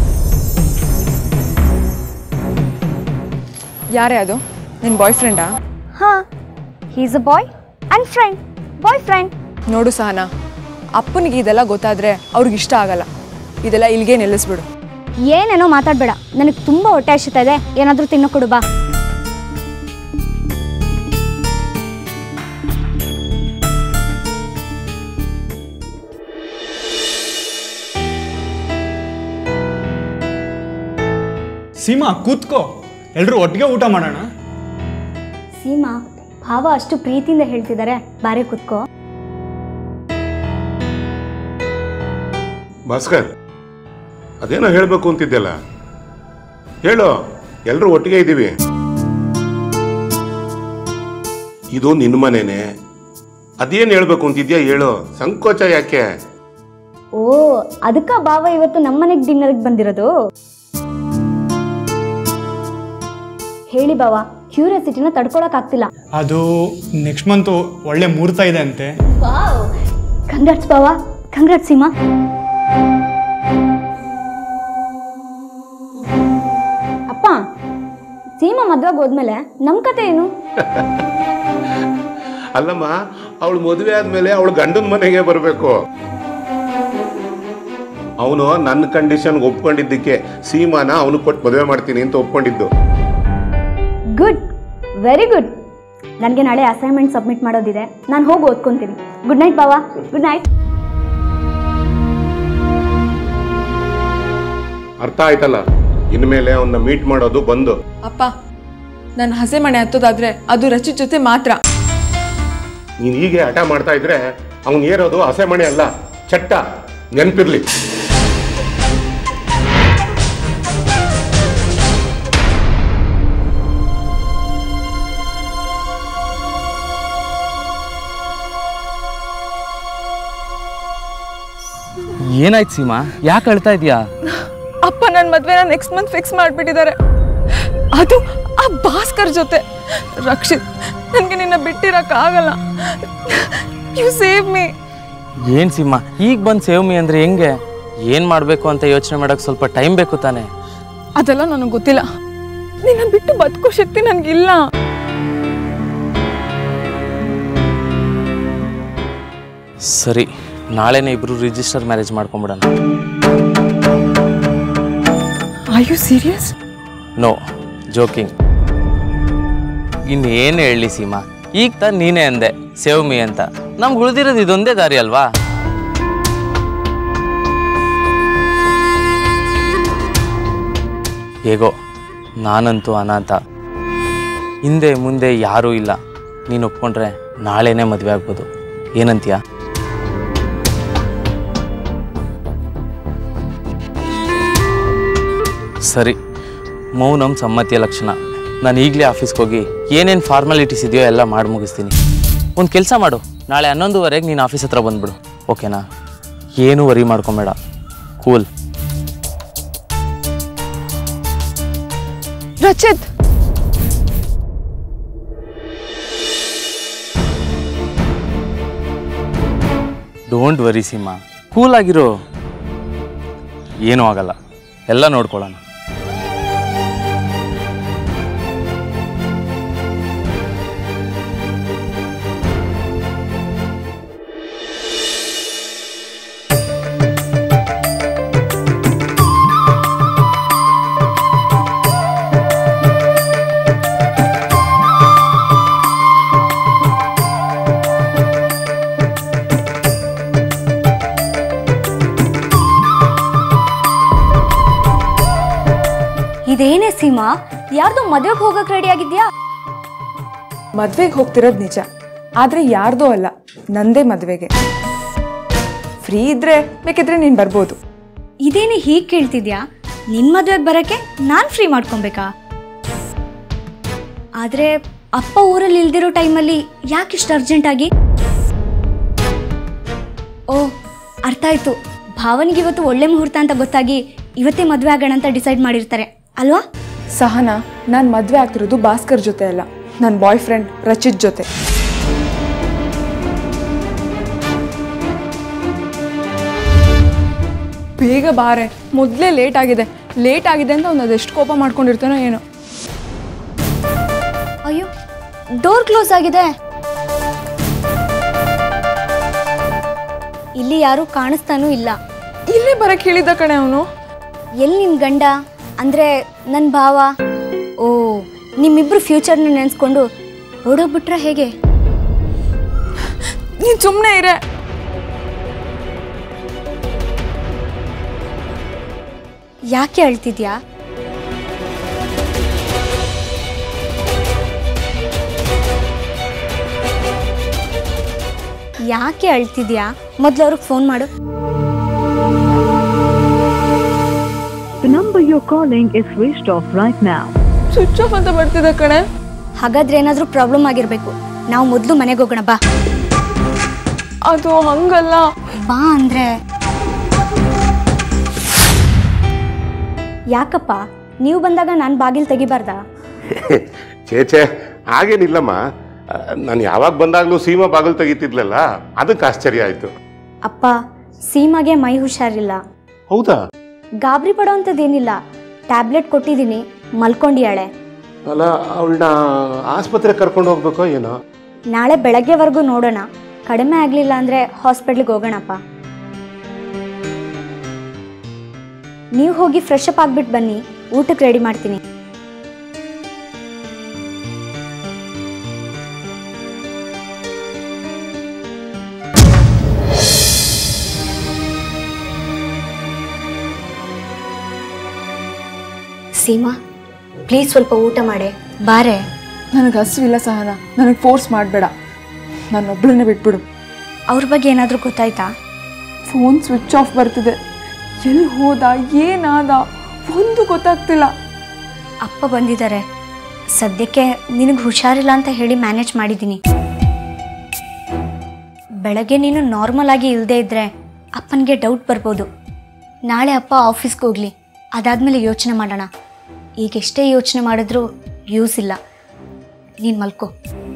ಯಾರೇ ಅದು ನಿನ್ನ ಬಾಯ್ ಫ್ರೆಂಡಾ ಹಾಂ he's a boy and friend boyfriend ನೋಡು ಸಹನಾ ಅಪ್ಪನಿಗೆ ಇದೆಲ್ಲ ಗೊತ್ತಾದ್ರೆ ಅವ್ರಿಗೆ ಇಷ್ಟ ಆಗಲ್ಲ ಇದೆಲ್ಲ ಇಲ್ಲಿಗೆ ನಿಲ್ಲಿಸ್ಬಿಡು ಏನೇನೋ ಮಾತಾಡಬೇಡ ನನಗೆ ತುಂಬ ಹೊಟ್ಟೆ ಹಸಿತಾ ಇದೆ ಏನಾದರೂ ತಿನ್ನೋ ಕೊಡು ಬಾ ಸೀಮಾ ಕೂತ್ಕೋ ಎಲ್ರು ಒಟ್ಟಿಗೆ ಊಟ ಮಾಡೋಣ ಸೀಮಾ ಭಾವ ಅಷ್ಟು ಪ್ರೀತಿಯಿಂದ ಹೇಳ್ತಿದ್ದಾರೆ ಬಾರೆ ಕುತ್ಕೋ ಭಾಸ್ಕರ್ ಅದೇನೋ ಹೇಳಬೇಕು ಅಂತಿದ್ದೆಲ್ಲ ಹೇಳು ಎಲ್ಲರೂ ಒಟ್ಟಿಗೆ ಇದ್ದೀವಿ ಇದು ನಿನ್ನ ಮನೆನೇ ಅದೇನು ಹೇಳ್ಬೇಕು ಅಂತಿದ್ಯಾ ಹೇಳು ಸಂಕೋಚ ಯಾಕೆ ಓ ಅದಕ್ಕ ಭಾವ ಇವತ್ತು ನಮ್ಮನೆಗೆ ಡಿನ್ನರ್ಗೆ ಬಂದಿರೋದು ಹೇಳಿ ಭಾವ ಕ್ಯೂರಿಯಾಸಿಟಿನ ತಡ್ಕೊಳಕ್ ಆಗ್ತಿಲ್ಲ ಅದು ನೆಕ್ಸ್ಟ್ ಮಂತ್ ಒಳ್ಳೆ ಮುಹೂರ್ತ ಇದೆ ಅಂತೆ ಕಂಗ್ರಾಟ್ಸ್ ಭಾವ ಕಂಗ್ರಾಟ್ಸ್ ಸೀಮಾ ಅಪ್ಪ ಸೀಮಾ ಮದ್ವೆಗೆ ಹೋದ್ಮೇಲೆ ನಮ್ಮ ಕತೆ ಏನು ಅಲ್ಲಮ್ಮ ಅವಳು ಮದುವೆ ಆದ್ಮೇಲೆ ಅವಳು ಗಂಡನ ಮನೆಗೆ ಬರಬೇಕು ಅವನು ನನ್ನ ಕಂಡೀಷನ್ಗೆ ಒಪ್ಕೊಂಡಿದ್ದಕ್ಕೆ ಸೀಮಾನ ಅವನು ಕೊಟ್ಟು ಮದುವೆ ಮಾಡ್ತೀನಿ ಅಂತ ಒಪ್ಕೊಂಡಿದ್ದು ಗುಡ್ ವೆರಿ ಗುಡ್ ನನಗೆ ನಾಳೆ ಅಸೈನ್ಮೆಂಟ್ ಸಬ್ಮಿಟ್ ಮಾಡೋದಿದೆ ನಾನು ಹೋಗಿ ಓದ್ಕೊಂತೀನಿ ಗುಡ್ ನೈಟ್ ಬಾವಾ ಗುಡ್ ನೈಟ್ ಅರ್ಥ ಆಯ್ತಲ್ಲ ಇನ್ಮೇಲೆ ಅವನ್ನ ಮೀಟ್ ಮಾಡೋದು ಬಂದು ಅಪ್ಪ ನನ್ನ ಹಸೆ ಮನೆ ಹತ್ತೋದಾದ್ರೆ ಅದು ರಚಿತ್ ಜೊತೆ ಮಾತ್ರ ನೀನು ಹೀಗೆ ಹಠ ಮಾಡ್ತಾ ಇದ್ರೆ ಅವನು ಏರೋದು ಹಸೆ ಮಣೆ ಅಲ್ಲ ಚಟ್ಟ ನೆನ್ಪಿರ್ಲಿ ಏನಾಯ್ತು ಸೀಮಾ ಯಾಕೆ ಅಳ್ತಾ ಇದೀಯಾ ಅಪ್ಪ ನನ್ನ ಮದ್ವೆನ ನೆಕ್ಸ್ಟ್ ಮಂತ್ ಫಿಕ್ಸ್ ಮಾಡಿಬಿಟ್ಟಿದ್ದಾರೆ ಅದು ಆ ಭಾಸ್ಕರ್ ಜೊತೆ ರಕ್ಷಿತ್ ನನಗೆ ನಿನ್ನ ಬಿಟ್ಟಿರಕ್ಕಾಗಲ್ಲ ಯು ಸೇವ್ ಮೀ ಏನ್ ಸೀಮಾ ಈಗ ಬಂದು ಸೇವ್ ಮಿ ಅಂದ್ರೆ ಹೆಂಗೆ ಏನ್ ಮಾಡ್ಬೇಕು ಅಂತ ಯೋಚನೆ ಮಾಡಕ್ ಸ್ವಲ್ಪ ಟೈಮ್ ಬೇಕು ತಾನೆ ಅದೆಲ್ಲ ನನಗೆ ಗೊತ್ತಿಲ್ಲ ನಿನ್ನ ಬಿಟ್ಟು ಬದುಕೋ ಶಕ್ತಿ ನನಗಿಲ್ಲ ಸರಿ ನಾಳೆನೇ ಇಬ್ರು ರಿಜಿಸ್ಟರ್ ಮ್ಯಾರೇಜ್ ಮಾಡ್ಕೊಂಬಿಡೋಣ are you serious no joking ಇನ್ನೇನು ಹೇಳಲಿ ಸೀಮಾ ಈಗ ತಾನು ನೀನೇ ಅಂದೆ ಸೇವ್ ಮಿ ಅಂತ ನಮ್ಗೆ ಉಳಿದಿರೋದು ಇದೊಂದೇ ದಾರಿ ಅಲ್ವಾ ಹೇಗೋ ನಾನಂತೂ ಅನಾಥ ಹಿಂದೆ ಮುಂದೆ ಯಾರೂ ಇಲ್ಲ ನೀನು ಒಪ್ಕೊಂಡ್ರೆ ನಾಳೆನೇ ಮದುವೆ ಆಗ್ಬೋದು ಏನಂತೀಯ ಸರಿ ಮೌನಂ ಸಮ್ಮತಿಯ ಲಕ್ಷಣ ನಾನು ಈಗಲೇ ಆಫೀಸ್ಗೆ ಹೋಗಿ ಏನೇನು ಫಾರ್ಮಾಲಿಟೀಸ್ ಇದೆಯೋ ಎಲ್ಲ ಮಾಡಿ ಮುಗಿಸ್ತೀನಿ ಒಂದು ಕೆಲಸ ಮಾಡು ನಾಳೆ ಹನ್ನೊಂದುವರೆಗೆ ನೀನು ಆಫೀಸ್ ಹತ್ರ ಬಂದ್ಬಿಡು ಓಕೆನಾ ಏನು ವರಿ ಮಾಡ್ಕೊಬೇಡ cool Rachit don't worry Seema cool ಆಗಿರೋ ಏನೂ ಆಗಲ್ಲ ಎಲ್ಲ ನೋಡ್ಕೊಳ್ಳೋಣ ಇದೇನೇ ಸೀಮಾ ಯಾರ್ದೋ ಮದುವೆಗೆ ಹೋಗಕ್ ರೆಡಿ ಆಗಿದ್ಯಾ ಮದ್ವೆಗೆ ಹೋಗ್ತಿರೋದು ನಿಜ ಆದ್ರೆ ಯಾರ್ದೋ ಅಲ್ಲ ನಂದೇ ಮದ್ವೆಗೆ ಫ್ರೀ ಇದ್ರೆ ಬೇಕಿದ್ರೆ ನೀನ್ ಬರ್ಬೋದು ಇದೇನೇ ಹೀಗೆ ಕೇಳ್ತಿದ್ಯಾ ನಿನ್ ಮದುವೆಗೆ ಬರಕ್ಕೆ ನಾನು ಫ್ರೀ ಮಾಡ್ಕೊಬೇಕಾ ಆದ್ರೆ ಅಪ್ಪ ಊರಲ್ಲಿ ಇಲ್ದಿರೋ ಟೈಮಲ್ಲಿ ಯಾಕಿಷ್ಟು ಅರ್ಜೆಂಟ್ ಆಗಿ ಓ ಅರ್ಥ ಆಯ್ತು ಭಾವನಿಗೆ ಇವತ್ತು ಒಳ್ಳೆ ಮುಹೂರ್ತ ಅಂತ ಗೊತ್ತಾಗಿ ಇವತ್ತೇ ಮದುವೆ ಆಗೋಣ ಅಂತ ಡಿಸೈಡ್ ಮಾಡಿರ್ತಾರೆ ಅಲ್ವಾ ಸಹನಾ ನಾನು ಮದ್ವೆ ಆಗ್ತಿರೋದು ಭಾಸ್ಕರ್ ಜೊತೆ ಅಲ್ಲ ನನ್ನ ಬಾಯ್ ಫ್ರೆಂಡ್ ರಚಿತ್ ಜೊತೆ ಬೇಗ ಬಾರೆ ಮೊದಲೇ ಲೇಟ್ ಆಗಿದೆ ಲೇಟ್ ಆಗಿದೆ ಅಂತ ಅವ್ನು ಅದೆಷ್ಟು ಕೋಪ ಮಾಡ್ಕೊಂಡಿರ್ತಾನೋ ಏನೋ ಅಯ್ಯೋ ಡೋರ್ ಕ್ಲೋಸ್ ಆಗಿದೆ ಇಲ್ಲಿ ಯಾರೂ ಕಾಣಿಸ್ತಾನೂ ಇಲ್ಲ ಇಲ್ಲೇ ಬರಕ್ಕೆ ಹೇಳಿದ್ದ ಕಣೆ ಅವನು ಎಲ್ಲಿ ನಿನ್ ಗಂಡ ಅಂದ್ರೆ ನನ್ನ ಭಾವ ಓ ನಿಮ್ಮಿಬ್ರು ಫ್ಯೂಚರ್ನ ನೆನೆಸ್ಕೊಂಡು ಓಡೋಗ್ಬಿಟ್ರೆ ಹೇಗೆ ನೀನು ಸುಮ್ಮನೆ ಇರೆ ಯಾಕೆ ಅಳ್ತಿದ್ಯಾ ಯಾಕೆ ಅಳ್ತಿದ್ಯಾ ಮೊದ್ಲು ಅವ್ರಿಗೆ ಫೋನ್ ಮಾಡು The number you're calling is switched off right now. Switch off ಅಂತ ಬರ್ತಿದೆ ಕಣೆ ಹಾಗಾದ್ರೆ ಏನಾದರೂ ಪ್ರಾಬ್ಲಮ್ ಆಗಿರ್ಬೇಕು ನಾವು ಮೊದಲು ಮನೆಗೆ ಹೋಗೋಣ ಬಾ ಅದು ಹಂಗಲ್ಲ ಬಾ ಅಂದ್ರೆ ಯಾಕಪ್ಪ ನೀವು ಬಂದಾಗ ನಾನು ಬಾಗಿಲು ತೆಗಿಬಾರ್ದಾ ಚೇಚೆ ಹಾಗೇನಿಲ್ಲಮ್ಮ ನಾನು ಯಾವಾಗ ಬಂದಾಗಲೂ ಸೀಮಾ ಬಾಗಿಲು ತೆಗಿತಿದ್ಲಲ್ಲ ಅದಕ್ಕೆ ಆಶ್ಚರ್ಯ ಆಯಿತು ಅಪ್ಪ ಸೀಮಾಗೆ ಮೈ ಹುಷಾರಿಲ್ಲ ಹೌದಾ ಗಾಬರಿ ಪಡೋ ಅಂಥದ್ದೇನಿಲ್ಲ ಟ್ಯಾಬ್ಲೆಟ್ ಕೊಟ್ಟಿದ್ದೀನಿ ಮಲ್ಕೊಂಡಿಯಾಳೆ ಅಲ್ಲ ಅವಳನ್ನ ಆಸ್ಪತ್ರೆಗೆ ಕರ್ಕೊಂಡು ಹೋಗ್ಬೇಕೋ ಏನೋ ನಾಳೆ ಬೆಳಗ್ಗೆವರೆಗೂ ನೋಡೋಣ ಕಡಿಮೆ ಆಗಲಿಲ್ಲ ಅಂದರೆ ಹಾಸ್ಪಿಟ್ಲಿಗೆ ಹೋಗೋಣಪ್ಪ ನೀವು ಹೋಗಿ ಫ್ರೆಶ್ ಅಪ್ ಆಗಿಬಿಟ್ಟು ಬನ್ನಿ ಊಟಕ್ಕೆ ರೆಡಿ ಮಾಡ್ತೀನಿ ಸೀಮಾ ಪ್ಲೀಸ್ ಸ್ವಲ್ಪ ಊಟ ಮಾಡೆ ಬಾರೆ ನನಗೆ ಹಸಿವಿಲ್ಲ ಸಹನ ನನಗೆ ಫೋರ್ಸ್ ಮಾಡಬೇಡ ನನ್ನೊಬ್ಬಳನ್ನೇ ಬಿಟ್ಬಿಡು ಅವ್ರ ಬಗ್ಗೆ ಏನಾದರೂ ಗೊತ್ತಾಯ್ತಾ ಫೋನ್ ಸ್ವಿಚ್ ಆಫ್ ಬರ್ತಿದೆ ಎಲ್ಲಿ ಹೋದ ಏನಾದ ಒಂದು ಗೊತ್ತಾಗ್ತಿಲ್ಲ ಅಪ್ಪ ಬಂದಿದ್ದಾರೆ ಸದ್ಯಕ್ಕೆ ನಿನಗೆ ಹುಷಾರಿಲ್ಲ ಅಂತ ಹೇಳಿ ಮ್ಯಾನೇಜ್ ಮಾಡಿದ್ದೀನಿ ಬೆಳಗ್ಗೆ ನೀನು ನಾರ್ಮಲ್ ಆಗಿ ಇಲ್ಲದೇ ಇದ್ದರೆ ಅಪ್ಪನಿಗೆ ಡೌಟ್ ಬರ್ಬೋದು ನಾಳೆ ಅಪ್ಪ ಆಫೀಸ್ಗೆ ಹೋಗಲಿ ಅದಾದಮೇಲೆ ಯೋಚನೆ ಮಾಡೋಣ ಈಗ ಎಷ್ಟೇ ಯೋಚನೆ ಮಾಡಿದ್ರೂ ಯೂಸ್ ಇಲ್ಲ ನೀನು ಮಲ್ಕೋ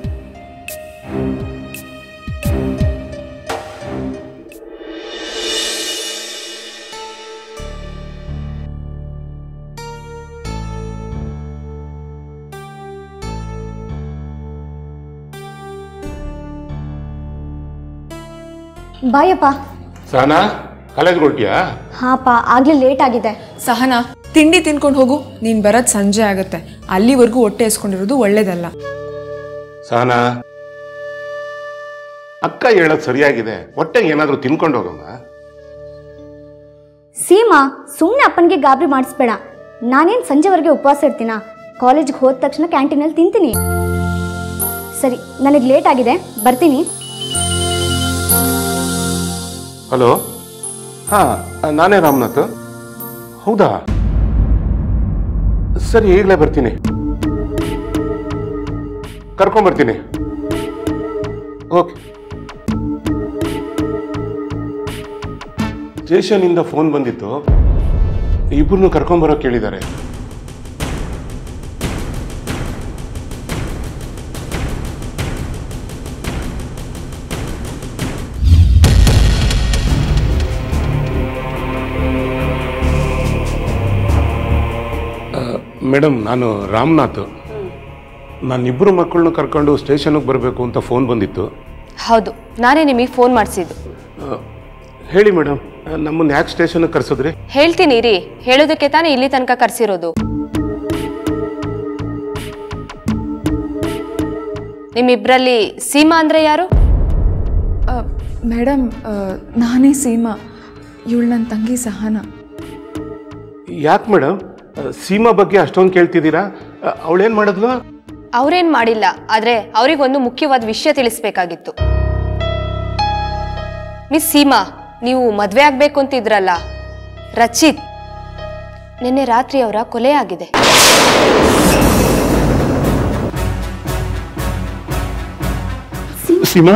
ಬಾಯಪ್ಪ ಸಹನಾ ಕಾಲೇಜ್ಗೆ ಹೊರಟಿಯಾ ಹಾಂಪ್ಪ ಆಗಲೇ ಲೇಟ್ ಆಗಿದೆ ಸಹನ ತಿಂಡಿ ತಿನ್ಕೊಂಡು ಹೋಗು ನೀನು ಬರೋದು ಸಂಜೆ ಆಗುತ್ತೆ ಅಲ್ಲಿವರೆಗೂ ಹೊಟ್ಟೆ ಎಸ್ಕೊಂಡಿರೋದು ಒಳ್ಳೇದಲ್ಲ ಸಹನಾ ಅಕ್ಕ ಹೇಳೋದು ಸರಿಯಾಗಿದೆ ಹೊಟ್ಟೆಗೆ ಏನಾದರೂ ತಿನ್ಕೊಂಡು ಹೋಗಮ್ಮ ಸೀಮಾ ಸುಮ್ಮನೆ ಅಪ್ಪನಿಗೆ ಗಾಬರಿ ಮಾಡಿಸ್ಬೇಡ ನಾನೇನು ಸಂಜೆವರೆಗೆ ಉಪವಾಸ ಇರ್ತೀನ ಕಾಲೇಜ್ಗೆ ಹೋದ ತಕ್ಷಣ ಕ್ಯಾಂಟೀನಲ್ಲಿ ತಿಂತೀನಿ ಸರಿ ನನಗೆ ಲೇಟ್ ಆಗಿದೆ ಬರ್ತೀನಿ ಹಲೋ ಹಾಂ ನಾನೇ ರಾಮನಾಥ್ ಹೌದಾ ಸರಿ ಈಗಲೇ ಬರ್ತೀನಿ ಕರ್ಕೊಂಬರ್ತೀನಿ ಓಕೆ ಸ್ಟೇಷನಿಂದ ಫೋನ್ ಬಂದಿತ್ತು ಇಬ್ಬರನ್ನು ಕರ್ಕೊಂಬರೋ ಕೇಳಿದ್ದಾರೆ ಮೇಡಮ್ ನಾನು ರಾಮನಾಥ್ ನಾನಿಬ್ಬರು ಮಕ್ಕಳನ್ನ ಕರ್ಕೊಂಡು ಸ್ಟೇಷನ್ಗೆ ಬರಬೇಕು ಅಂತ ಫೋನ್ ಬಂದಿತ್ತು ಹೌದು ನಾನೇ ನಿಮಗೆ ಫೋನ್ ಮಾಡಿಸಿದ್ದು ಆ, ಹೇಳಿ ಮೇಡಮ್ ನಮ್ಮನ್ನು ಯಾಕೆ ಸ್ಟೇಷನ್ಗೆ ಕರೆಸಿದ್ರಿ ಹೇಳ್ತೀನಿ ರೀ ಹೇಳೋದಕ್ಕೆ ತಾನೇ ಇಲ್ಲಿ ತನಕ ಕರ್ಸಿರೋದು ನಿಮ್ಮಿಬ್ರಲ್ಲಿ ಸೀಮಾ ಅಂದ್ರೆ ಯಾರು ಮೇಡಮ್ ನಾನೇ ಸೀಮಾ ಇವಳು ನನ್ನ ತಂಗಿ ಸಹನಾ ಯಾಕೆ ಮೇಡಮ್ ಸೀಮಾ ಬಗ್ಗೆ ಅಷ್ಟೊಂದು ಕೇಳ್ತಿದ್ದೀರಾ ಅವಳೇನು ಮಾಡಿದ್ಲು ಅವ್ರೇನ್ ಮಾಡಿಲ್ಲ ಆದ್ರೆ ಅವ್ರಿಗೊಂದು ಮುಖ್ಯವಾದ ವಿಷಯ ತಿಳಿಸ್ಬೇಕಾಗಿತ್ತು ಮಿಸ್ ಸೀಮಾ ನೀವು ಮದ್ವೆ ಆಗ್ಬೇಕು ಅಂತಿದ್ರಲ್ಲ ರಚಿತ್ ನಿನ್ನೆ ರಾತ್ರಿ ಅವರ ಕೊಲೆ ಆಗಿದೆ ಸೀಮಾ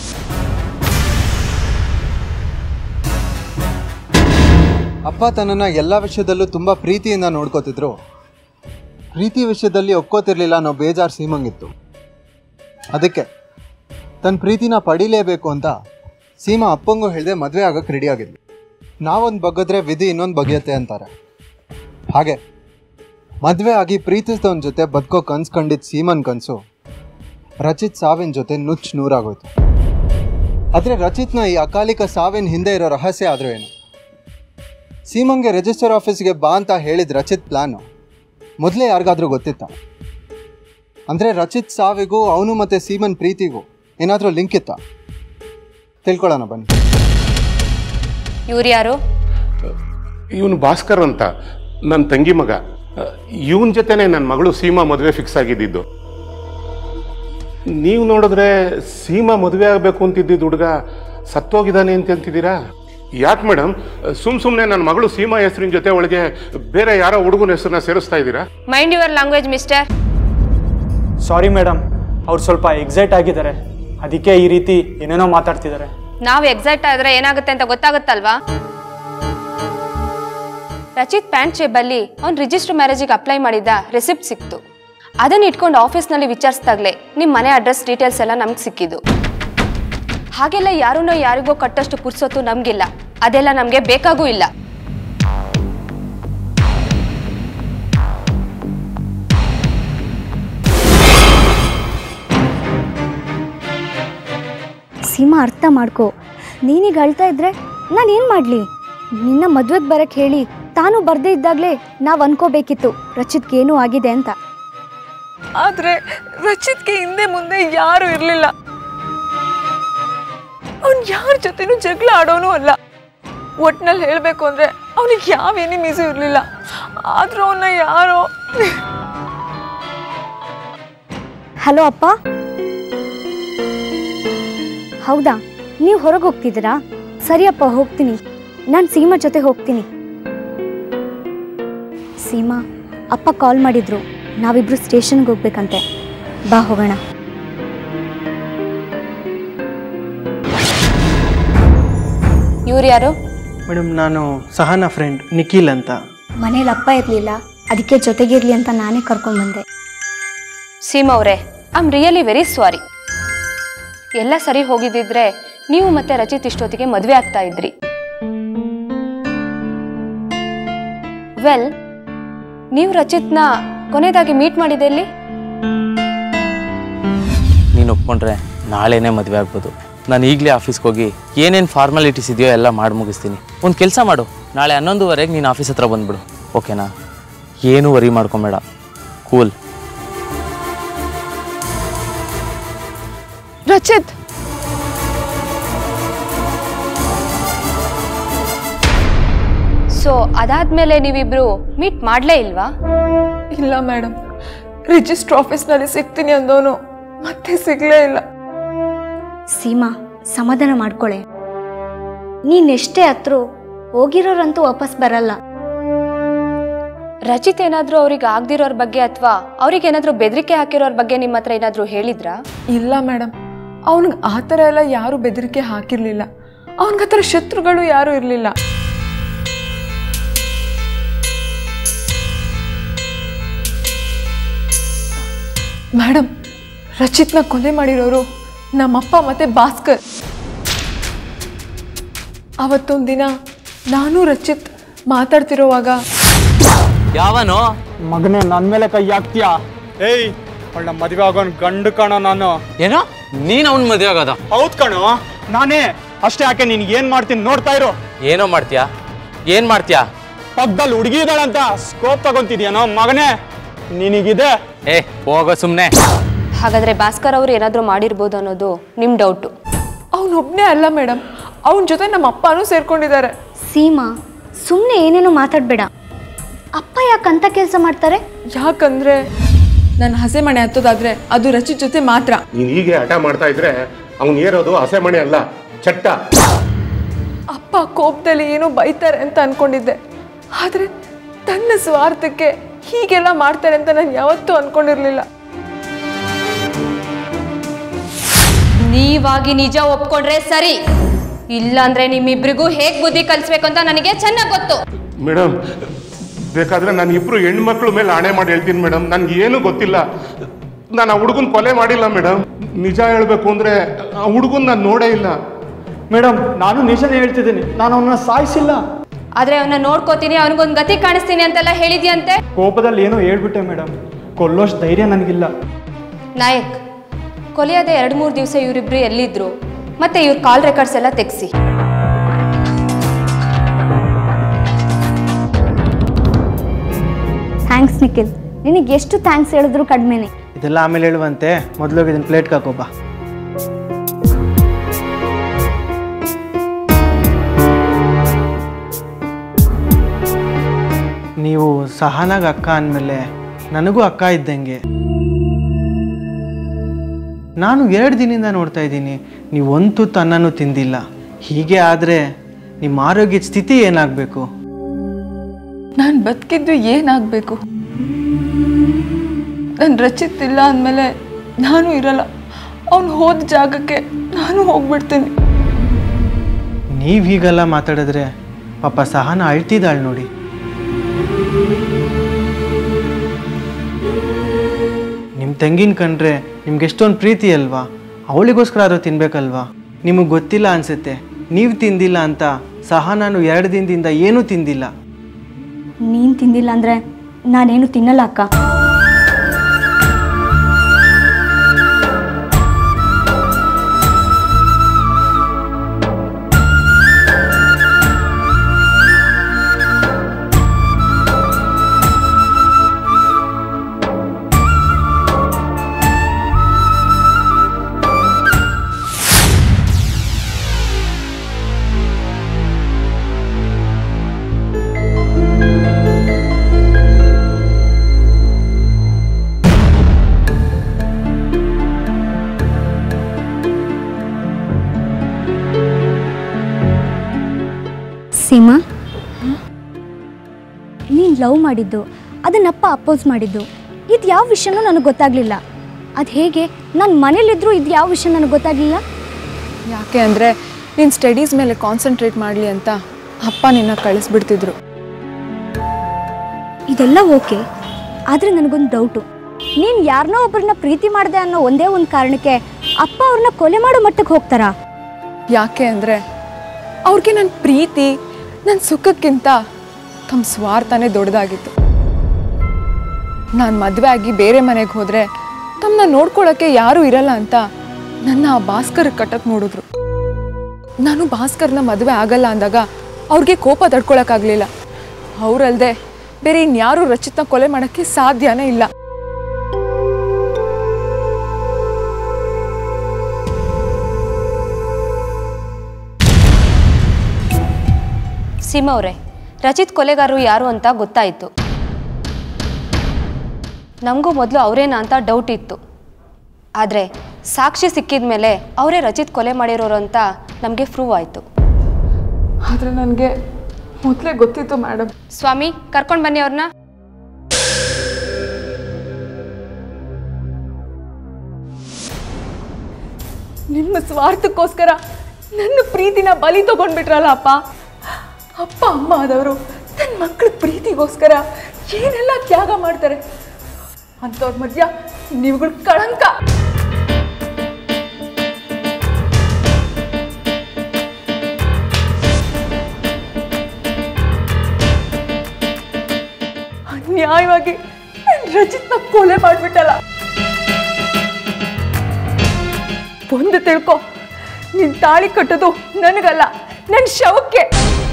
ಅಪ್ಪ ತನ್ನನ್ನು ಎಲ್ಲ ವಿಷಯದಲ್ಲೂ ತುಂಬ ಪ್ರೀತಿಯಿಂದ ನೋಡ್ಕೋತಿದ್ರು ಪ್ರೀತಿ ವಿಷಯದಲ್ಲಿ ಒಪ್ಕೋತಿರ್ಲಿಲ್ಲ ಅನ್ನೋ ಬೇಜಾರು ಸೀಮಂಗಿತ್ತು ಅದಕ್ಕೆ ತನ್ನ ಪ್ರೀತಿನ ಪಡಿಲೇಬೇಕು ಅಂತ ಸೀಮಾ ಅಪ್ಪಂಗೂ ಹೇಳಿದೆ ಮದುವೆ ಆಗಕ್ಕೆ ರೆಡಿ ಆಗಿದ್ಲು ನಾವೊಂದು ಬಗ್ಗದ್ರೆ ವಿಧಿ ಇನ್ನೊಂದು ಬಗೆಯತ್ತೆ ಅಂತಾರೆ ಹಾಗೆ ಮದುವೆ ಆಗಿ ಪ್ರೀತಿಸಿದವನ ಜೊತೆ ಬದುಕೋ ಕನ್ಸು ಕಂಡಿದ್ದ ಸೀಮನ್ ಕನಸು ರಚಿತ್ ಸಾವಿನ ಜೊತೆ ನುಚ್ಚು ನೂರಾಗೋಯ್ತು ಆದರೆ ರಚಿತ್ನ ಈ ಅಕಾಲಿಕ ಸಾವಿನ ಹಿಂದೆ ಇರೋ ರಹಸ್ಯ ಆದರೂ ಏನು ಸೀಮಂಗೆ ರಿಜಿಸ್ಟರ್ ಆಫೀಸ್ಗೆ ಬಾ ಅಂತ ಹೇಳಿದ ರಚಿತ್ ಪ್ಲಾನು ಮೊದಲೇ ಯಾರಿಗಾದ್ರೂ ಗೊತ್ತಿತ್ತ ಅಂದರೆ ರಚಿತ್ ಸಾವಿಗೂ ಅವನು ಮತ್ತು ಸೀಮನ್ ಪ್ರೀತಿಗೂ ಏನಾದರೂ ಲಿಂಕ್ ಇತ್ತ ತಿಳ್ಕೊಳ್ಳೋಣ ಬನ್ನಿ ಇವ್ರು ಯಾರು ಇವನು ಭಾಸ್ಕರ್ ಅಂತ ನನ್ನ ತಂಗಿ ಮಗ ಇವನ ಜೊತೆನೆ ನನ್ನ ಮಗಳು ಸೀಮಾ ಮದುವೆ ಫಿಕ್ಸ್ ಆಗಿದ್ದಿದ್ದು ನೀವು ನೋಡಿದ್ರೆ ಸೀಮಾ ಮದುವೆ ಆಗಬೇಕು ಅಂತಿದ್ದಿದ್ದು ಹುಡುಗ ಸತ್ತೋಗಿದ್ದಾನೆ ಅಂತ ಅಂತಿದ್ದೀರಾ ಯಾಕೆ ಮೇಡಮ್ ಸುಮ್ ಸುಮ್ಮನೆ ನನ್ನ ಮಗಳು ಸೀಮಾ ಹೆಸರಿನ ಜೊತೆ ಒಳಗೆ ಬೇರೆ ಯಾರೋ ಹುಡುಗನ ಹೆಸರನ್ನ ಸೇರಿಸ್ತಾ ಇದ್ದೀರಾ mind your language mister sorry madam ಅವ್ರು ಸ್ವಲ್ಪ ಎಕ್ಸೈಟ್ ಆಗಿದ್ದಾರೆ ಅದಕ್ಕೆ ಈ ರೀತಿ ಏನೇನೋ ಮಾತಾಡ್ತಿದ್ದಾರೆ ನಾವು ಎಕ್ಸೈಟ್ ಆದ್ರೆ ಏನಾಗುತ್ತೆ ಅಂತ ಗೊತ್ತಾಗುತ್ತಲ್ವಾ ರಚಿತ್ ಪ್ಯಾಂಟ್ ಶೇಬಲ್ಲಿ ಅವ್ನು ರಿಜಿಸ್ಟರ್ ಮ್ಯಾರೇಜಿಗೆ ಅಪ್ಲೈ ಮಾಡಿದ್ದ ರೆಸಿಪ್ಟ್ ಸಿಕ್ತು ಅದನ್ನ ಇಟ್ಕೊಂಡು ಆಫೀಸ್ನಲ್ಲಿ ವಿಚಾರಿಸಿದಾಗಲೇ ನಿಮ್ಮ ಮನೆ ಅಡ್ರೆಸ್ ಡೀಟೇಲ್ಸ್ ಎಲ್ಲ ನಮ್ಗೆ ಸಿಕ್ಕಿದ್ದು ಹಾಗೆಲ್ಲ ಯಾರನ್ನೋ ಯಾರಿಗೋ ಕಟ್ಟಷ್ಟು ಪುರ್ಸೊತ್ತು ನಮಗಿಲ್ಲ ಅದೆಲ್ಲ ನಮಗೆ ಬೇಕಾಗೂ ಇಲ್ಲ ಸೀಮಾ ಅರ್ಥ ಮಾಡ್ಕೋ ನೀನೀಗ ಅಳ್ತಾ ಇದ್ರೆ ನಾನು ಏನು ಮಾಡಲಿ ನಿನ್ನ ಮದ್ವೆಗೆ ಬರಕ್ಕೆ ಹೇಳಿ ತಾನು ಬರ್ದೇ ಇದ್ದಾಗಲೇ ನಾವು ಅನ್ಕೋಬೇಕಿತ್ತು ರಚಿತ್ಗೆ ಏನೂ ಆಗಿದೆ ಅಂತ ಆದ್ರೆ ರಚಿತ್ಗೆ ಹಿಂದೆ ಮುಂದೆ ಯಾರು ಇರಲಿಲ್ಲ ಅವ್ನು ಯಾರ ಜೊತೆನೂ ಜಗಳ ಆಡೋನು ಅಲ್ಲ ಒಟ್ನಲ್ಲಿ ಹೇಳಬೇಕು ಅಂದ್ರೆ ಅವನಿಗೆ ಯಾವ ಎನಿಮೀಸು ಇರಲಿಲ್ಲ ಆದ್ರೂ ಅವನ್ನ ಯಾರೋ ಹಲೋ ಅಪ್ಪ ಹೌದಾ ನೀವು ಹೊರಗೆ ಹೋಗ್ತಿದ್ದೀರಾ ಸರಿಯಪ್ಪ ಹೋಗ್ತೀನಿ ನಾನು ಸೀಮಾ ಜೊತೆ ಹೋಗ್ತೀನಿ ಸೀಮಾ ಅಪ್ಪ ಕಾಲ್ ಮಾಡಿದ್ರು ನಾವಿಬ್ರು ಸ್ಟೇಷನ್ಗೆ ಹೋಗ್ಬೇಕಂತೆ ಬಾ ಹೋಗೋಣ ಇವ್ರು ಯಾರು ಮೇಡಮ್ ನಾನು ಸಹನಾ ಫ್ರೆಂಡ್ ನಿಖಿಲ್ ಅಂತ ಮನೇಲಿ ಅಪ್ಪ ಇರಲಿಲ್ಲ ಅದಕ್ಕೆ ಜೊತೆಗಿರ್ಲಿ ಅಂತ ನಾನೇ ಕರ್ಕೊಂಡ್ಬಂದೆ ಸೀಮಾ ಅವರೇ I am really very sorry ಎಲ್ಲ ಸರಿ ಹೋಗಿದ್ದಿದ್ರೆ ನೀವು ಮತ್ತೆ ರಚಿತ್ ಇಷ್ಟೊತ್ತಿಗೆ ಮದುವೆ ಆಗ್ತಾ ಇದ್ರಿ ವೆಲ್ ನೀವು ರಚಿತ್ನ ಕೊನೆಯದಾಗಿ ಮೀಟ್ ಮಾಡಿದೆ ಎಲ್ಲಿ ನೀನು ಒಪ್ಕೊಂಡ್ರೆ ನಾಳೆನೇ ಮದುವೆ ಆಗ್ಬೋದು ನಾನು ಈಗಲೇ ಆಫೀಸ್ಗೆ ಹೋಗಿ ಏನೇನು ಫಾರ್ಮಾಲಿಟೀಸ್ ಇದೆಯೋ ಎಲ್ಲ ಮಾಡಿ ಮುಗಿಸ್ತೀನಿ ಒಂದು ಕೆಲಸ ಮಾಡು ನಾಳೆ ಹನ್ನೊಂದುವರೆಗೆ ನೀನು ಆಫೀಸ್ ಹತ್ರ ಬಂದ್ಬಿಡು ಓಕೆನಾ ಏನು ವರಿ ಮಾಡ್ಕೊಬೇಡ ಕೂಲ್ ರಚಿತ್ ಸೊ ಅದಾದ್ಮೇಲೆ ನೀವಿಬ್ರು ಮೀಟ್ ಮಾಡಲೇ ಇಲ್ವಾ ಇಲ್ಲ ಮೇಡಮ್ ರಿಜಿಸ್ಟರ್ ಆಫೀಸ್ನಲ್ಲಿ ಸಿಗ್ತೀನಿ ಅಂದವನು ಮತ್ತೆ ಸಿಗ್ಲೇ ಇಲ್ಲ ಸೀಮಾ ಸಮಾಧಾನ ಮಾಡ್ಕೊಳೆ ನೀನೆಷ್ಟೇ ಹತ್ರ ಹೋಗಿರೋರಂತೂ ವಾಪಸ್ ಬರಲ್ಲ ರಚಿತ್ ಏನಾದರೂ ಅವ್ರಿಗೆ ಆಗ್ದಿರೋರ್ ಬಗ್ಗೆ ಅಥವಾ ಅವ್ರಿಗೆ ಏನಾದರೂ ಬೆದರಿಕೆ ಹಾಕಿರೋರ್ ಬಗ್ಗೆ ನಿಮ್ಮ ಹತ್ರ ಏನಾದರೂ ಹೇಳಿದ್ರಾ ಇಲ್ಲ ಮೇಡಮ್ ಅವನಿಗೆ ಆ ಥರ ಎಲ್ಲ ಯಾರೂ ಬೆದರಿಕೆ ಹಾಕಿರಲಿಲ್ಲ ಅವನಿಗೆ ಆ ಥರ ಶತ್ರುಗಳು ಯಾರೂ ಇರಲಿಲ್ಲ ಮೇಡಮ್ ರಚಿತ್ನ ಕೊಲೆ ಮಾಡಿರೋರು ನಮ್ಮಪ್ಪ ಮತ್ತೆ ಭಾಸ್ಕರ್ ಅವತ್ತೊಂದು ದಿನ ನಾನು ರಚಿತ್ ಮಾತಾಡ್ತಿರೋವಾಗ ಯಾವನೋ ಮಗನೇ ನನ್ನ ಮೇಲೆ ಕೈ ಹಾಕ್ತೀಯಾ ಏಯ್ ಅವಳ ಮದುವೆ ಆಗೋನ್ ಗಂಡು ಕಣೋ ನಾನು ಏನೋ ನೀನು ಅವ್ನ ಮದುವೆ ಆಗೋದ ಹೌದ್ ಕಣೋ ನಾನೇ ಅಷ್ಟೇ ಯಾಕೆ ನೀನ್ ಏನ್ ಮಾಡ್ತೀನಿ ನೋಡ್ತಾ ಇರು ಏನೋ ಮಾಡ್ತೀಯಾ ಏನ್ ಮಾಡ್ತೀಯಾ ಪಕ್ಕದಲ್ಲಿ ಹುಡುಗಿ ಇದ್ದಾಳಂತ ಸ್ಕೋಪ್ ತಗೊಂತಿದ್ಯಾನೋ ಮಗನೇ ನಿನಗಿದೆ ಏ ಹೋಗೋ ಸುಮ್ಮನೆ ಹಾಗಾದರೆ ಭಾಸ್ಕರ್ ಅವರು ಏನಾದರೂ ಮಾಡಿರ್ಬೋದು ಅನ್ನೋದು ನಿಮ್ಮ ಡೌಟು ಅವನೊಬ್ಬನೇ ಅಲ್ಲ ಮೇಡಮ್ ಅವನ ಜೊತೆ ನಮ್ಮ ಅಪ್ಪನೂ ಸೇರ್ಕೊಂಡಿದ್ದಾರೆ ಸೀಮಾ ಸುಮ್ಮನೆ ಏನೇನೋ ಮಾತಾಡಬೇಡ ಅಪ್ಪ ಯಾಕಂತ ಕೆಲಸ ಮಾಡ್ತಾರೆ ಯಾಕಂದ್ರೆ ನಾನು ಹಸೆ ಮಣೆ ಹತ್ತೋದಾದ್ರೆ ಅದು ರಚಿತ್ ಜೊತೆ ಮಾತ್ರ ನೀನು ಹೀಗೆ ಹಠ ಮಾಡ್ತಾ ಇದ್ರೆ ಅವ್ನು ಏರೋದು ಹಸೆಮಣೆ ಅಲ್ಲ ಚಟ್ಟ ಅಪ್ಪ ಕೋಪದಲ್ಲಿ ಏನೋ ಬೈತಾರೆ ಅಂತ ಅನ್ಕೊಂಡಿದ್ದೆ ಆದ್ರೆ ತನ್ನ ಸ್ವಾರ್ಥಕ್ಕೆ ಹೀಗೆಲ್ಲ ಮಾಡ್ತಾರೆ ಅಂತ ನಾನು ಯಾವತ್ತೂ ಅನ್ಕೊಂಡಿರ್ಲಿಲ್ಲ ನೀವಾಗಿ ನಿಜ ಒಪ್ಕೊಂಡ್ರೆ ಸರಿ ಇಲ್ಲಾಂದ್ರೆ ನಿಮ್ಮಿಬ್ರಿಗೂ ಹೇಗ್ ಬುದ್ಧಿ ಕಲಿಸ್ಬೇಕು ಅಂತ ನನಗೆ ಚೆನ್ನಾಗಿ ಗೊತ್ತು ಮೇಡಮ್ ಬೇಕಾದ್ರೆ ನಾನು ಇಬ್ರು ಹೆಣ್ಮಕ್ಳ ಮೇಲೆ ಆಣೆ ಮಾಡಿ ಹೇಳ್ತೀನಿ ಮೇಡಮ್ ನನ್ಗೆ ಏನು ಗೊತ್ತಿಲ್ಲ ನಾನು ಆ ಹುಡುಗನ್ ಕೊಲೆ ಮಾಡಿಲ್ಲ ಮೇಡಮ್ ನಿಜ ಹೇಳ್ಬೇಕು ಅಂದ್ರೆ ಆ ಹುಡುಗನ್ ನಾನು ನೋಡೇ ಇಲ್ಲ ಮೇಡಮ್ ನಾನು ನಿಜನೇ ಹೇಳ್ತಿದ್ದೀನಿ ನಾನು ಅವನ್ನ ಸಾಯಿಸಿಲ್ಲ ಆದ್ರೆ ಅವನ್ನ ನೋಡ್ಕೋತೀನಿ ಅವನಿಗೊಂದು ಗತಿ ಕಾಣಿಸ್ತೀನಿ ಅಂತೆಲ್ಲ ಹೇಳಿದ್ಯಂತೆ ಕೋಪದಲ್ಲಿ ಏನೋ ಹೇಳ್ಬಿಟ್ಟೆ ಮೇಡಮ್ ಕೊಲ್ಲೋಷ್ಟು ಧೈರ್ಯ ನನಗಿಲ್ಲ ನಾಯಕ್ ಕೊಲೆಯಾದ ಎರಡು ಮೂರು ದಿವಸ ಇವರಿಬ್ರು ಎಲ್ಲಿದ್ರು ಮತ್ತೆ ಇವ್ರ ಕಾಲ್ ರೆಕಾರ್ಡ್ಸ್ ಎಲ್ಲ ತೆಗ್ಸಿ ಥ್ಯಾಂಕ್ಸ್ ನಿಖಿಲ್ ನಿನಗೆ ಎಷ್ಟು ಥ್ಯಾಂಕ್ಸ್ ಹೇಳಿದ್ರು ಕಡಿಮೆನೆ ಇದೆಲ್ಲ ಆಮೇಲೆ ಹೇಳುವಂತೆ ಮೊದಲು ಇದನ್ನ ಪ್ಲೇಟ್ಗೆ ಹಾಕೋಬಾ ನೀವು ಸಹನಾಗ ಅಕ್ಕ ಅಂದಮೇಲೆ ನನಗೂ ಅಕ್ಕ ಇದ್ದಂಗೆ ನಾನು ಎರಡು ದಿನದಿಂದ ನೋಡ್ತಾ ಇದ್ದೀನಿ ನೀವು ಒಂದು ತುತ್ತು ಅನ್ನನೂ ತಿಂದಿಲ್ಲ ಹೀಗೆ ಆದರೆ ನಿಮ್ಮ ಆರೋಗ್ಯದ ಸ್ಥಿತಿ ಏನಾಗಬೇಕು ನಾನು ಬದುಕಿದ್ದು ಏನಾಗಬೇಕು ನಾನು ರಚಿತ್ ಇಲ್ಲ ಅಂದಮೇಲೆ ನಾನು ಇರಲ್ಲ ಅವನು ಹೋದ ಜಾಗಕ್ಕೆ ನಾನು ಹೋಗ್ಬಿಡ್ತೀನಿ ನೀವು ಹೀಗೆಲ್ಲ ಮಾತಾಡಿದ್ರೆ ಪಾಪ ಸಹನ ಅಳ್ತಿದ್ದಾಳೆ ನೋಡಿ ನಿಮ್ಮ ತಂಗಿನ ಕಂಡ್ರೆ ನಿಮ್ಗೆ ಎಷ್ಟೊಂದು ಪ್ರೀತಿ ಅಲ್ವಾ ಅವಳಿಗೋಸ್ಕರ ಆದರೂ ತಿನ್ಬೇಕಲ್ವಾ ನಿಮಗೆ ಗೊತ್ತಿಲ್ಲ ಅನ್ಸುತ್ತೆ ನೀವು ತಿಂದಿಲ್ಲ ಅಂತ ಸಹ ನಾನು ಎರಡು ದಿನದಿಂದ ಏನೂ ತಿಂದಿಲ್ಲ ನೀನು ತಿಂದಿಲ್ಲ ಅಂದರೆ ನಾನೇನು ತಿನ್ನಲ್ಲ ಅಕ್ಕ ಸೀಮಾ ನೀನು ಲವ್ ಮಾಡಿದ್ದು ಅದನ್ನಪ್ಪ ಅಪೋಸ್ ಮಾಡಿದ್ದು ಇದು ಯಾವ ವಿಷಯನೂ ನನಗೆ ಗೊತ್ತಾಗಲಿಲ್ಲ ಅದು ಹೇಗೆ ನಾನು ಮನೇಲಿದ್ದರೂ ಇದು ಯಾವ ವಿಷಯ ನನಗೆ ಗೊತ್ತಾಗಲಿಲ್ಲ ಯಾಕೆ ಅಂದರೆ ನೀನು ಸ್ಟಡೀಸ್ ಮೇಲೆ ಕಾನ್ಸಂಟ್ರೇಟ್ ಮಾಡಲಿ ಅಂತ ಅಪ್ಪ ನಿನ್ನ ಕಳಿಸ್ಬಿಡ್ತಿದ್ರು ಇದೆಲ್ಲ ಓಕೆ ಆದರೆ ನನಗೊಂದು ಡೌಟು ನೀನು ಯಾರನ್ನೋ ಒಬ್ಬರನ್ನ ಪ್ರೀತಿ ಮಾಡಿದೆ ಅನ್ನೋ ಒಂದೇ ಒಂದು ಕಾರಣಕ್ಕೆ ಅಪ್ಪ ಅವ್ರನ್ನ ಕೊಲೆ ಮಾಡೋ ಮಟ್ಟಕ್ಕೆ ಹೋಗ್ತಾರಾ ಯಾಕೆ ಅಂದರೆ ಅವ್ರಿಗೆ ನನ್ನ ಪ್ರೀತಿ ನನ್ನ ಸುಖಕ್ಕಿಂತ ತಮ್ಮ ಸ್ವಾರ್ಥನೇ ದೊಡ್ಡದಾಗಿತ್ತು ನಾನು ಮದುವೆ ಆಗಿ ಬೇರೆ ಮನೆಗೆ ಹೋದರೆ ತಮ್ಮನ್ನ ನೋಡ್ಕೊಳ್ಳೋಕ್ಕೆ ಯಾರೂ ಇರಲ್ಲ ಅಂತ ನನ್ನ ಆ ಭಾಸ್ಕರ್ ಕಟ್ಟಕ್ಕೆ ನೋಡಿದ್ರು ನಾನು ಭಾಸ್ಕರ್ನ ಮದುವೆ ಆಗಲ್ಲ ಅಂದಾಗ ಅವ್ರಿಗೆ ಕೋಪ ತಡ್ಕೊಳಕ್ಕಾಗಲಿಲ್ಲ ಅವರಲ್ದೆ ಬೇರೆ ಇನ್ಯಾರೂ ರಚಿತ್ನ ಕೊಲೆ ಮಾಡೋಕ್ಕೆ ಸಾಧ್ಯನೇ ಇಲ್ಲ ಸೀಮಾ ಅವರೇ ರಚಿತ್ ಕೊಲೆಗಾರರು ಯಾರು ಅಂತ ಗೊತ್ತಾಯಿತು ನಮಗೂ ಮೊದಲು ಅವರೇನಾ ಅಂತ ಡೌಟ್ ಇತ್ತು ಆದರೆ ಸಾಕ್ಷಿ ಸಿಕ್ಕಿದ ಮೇಲೆ ಅವರೇ ರಚಿತ್ ಕೊಲೆ ಮಾಡಿರೋರು ಅಂತ ನಮಗೆ ಪ್ರೂವ್ ಆಯಿತು ಆದರೆ ನನಗೆ ಮೊದಲೇ ಗೊತ್ತಿತ್ತು ಮೇಡಮ್ ಸ್ವಾಮಿ ಕರ್ಕೊಂಡು ಬನ್ನಿ ಅವ್ರನ್ನ ನಿಮ್ಮ ಸ್ವಾರ್ಥಕ್ಕೋಸ್ಕರ ನನ್ನ ಪ್ರೀತಿನ ಬಲಿ ತಗೊಂಡ್ಬಿಟ್ರಲ್ಲ ಅಪ್ಪ ಅಪ್ಪ ಅಮ್ಮ ಆದವರು ತನ್ನ ಮಕ್ಕಳ ಪ್ರೀತಿಗೋಸ್ಕರ ಏನೆಲ್ಲ ತ್ಯಾಗ ಮಾಡ್ತಾರೆ ಅಂಥವ್ರ ಮಧ್ಯ ನೀವುಗಳು ಕಳಂಕ ಅನ್ಯಾಯವಾಗಿ ನನ್ ರಜಿತ್ನ ಕೊಲೆ ಮಾಡ್ಬಿಟ್ಟಲ್ಲ ಒಂದು ತಿಳ್ಕೊ ನಿನ್ ತಾಳಿ ಕಟ್ಟೋದು ನನಗಲ್ಲ ನನ್ನ ಶವಕ್ಕೆ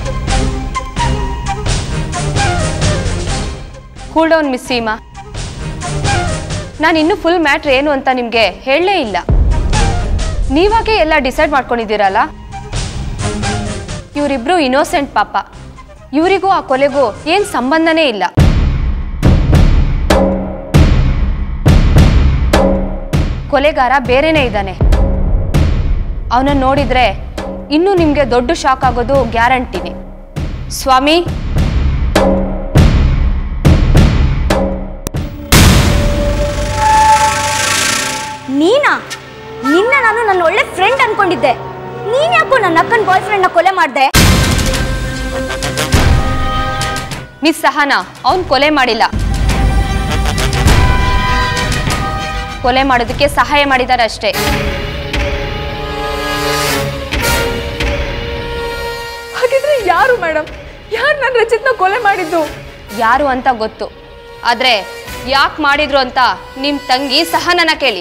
ಕೂಲ್ ಡೌನ್ ಮಿಸ್ ಸೀಮಾ ನಾನು ಇನ್ನೂ ಫುಲ್ ಮ್ಯಾಟ್ರ್ ಏನು ಅಂತ ನಿಮಗೆ ಹೇಳಲೇ ಇಲ್ಲ ನೀವಾಗೆ ಎಲ್ಲ ಡಿಸೈಡ್ ಮಾಡ್ಕೊಂಡಿದ್ದೀರಲ್ಲ ಇವರಿಬ್ರು ಇನೋಸೆಂಟ್ ಪಾಪ ಇವರಿಗೂ ಆ ಕೊಲೆಗೂ ಏನು ಸಂಬಂಧನೇ ಇಲ್ಲ ಕೊಲೆಗಾರ ಬೇರೆನೇ ಇದ್ದಾನೆ ಅವನನ್ನು ನೋಡಿದ್ರೆ ಇನ್ನೂ ನಿಮಗೆ ದೊಡ್ಡ ಶಾಕ್ ಆಗೋದು ಗ್ಯಾರಂಟಿನೇ ಸ್ವಾಮಿ ನೀನಾ ನಿನ್ನ ನಾನು ನನ್ನ ಒಳ್ಳೆ ಫ್ರೆಂಡ್ ಅನ್ಕೊಂಡಿದ್ದೆ ನೀನ್ ಯಾಕೋ ನನ್ನ ಅಕ್ಕನ ಬಾಯ್ ಫ್ರೆಂಡ್ನ ಕೊಲೆ ಮಾಡಿದೆ ಮಿಸ್ ಸಹನಾ ಅವನ್ ಕೊಲೆ ಮಾಡಿಲ್ಲ ಕೊಲೆ ಮಾಡೋದಕ್ಕೆ ಸಹಾಯ ಮಾಡಿದ್ದಾರೆ ಅಷ್ಟೇ ಹಾಗಿದ್ರೆ ಯಾರು ಮೇಡಮ್ ಯಾರು ನನ್ನ ರಚಿತ್ನ ಕೊಲೆ ಮಾಡಿದ್ದು ಯಾರು ಅಂತ ಗೊತ್ತು ಆದ್ರೆ ಯಾಕೆ ಮಾಡಿದ್ರು ಅಂತ ನಿಮ್ ತಂಗಿ ಸಹನನ ಕೇಳಿ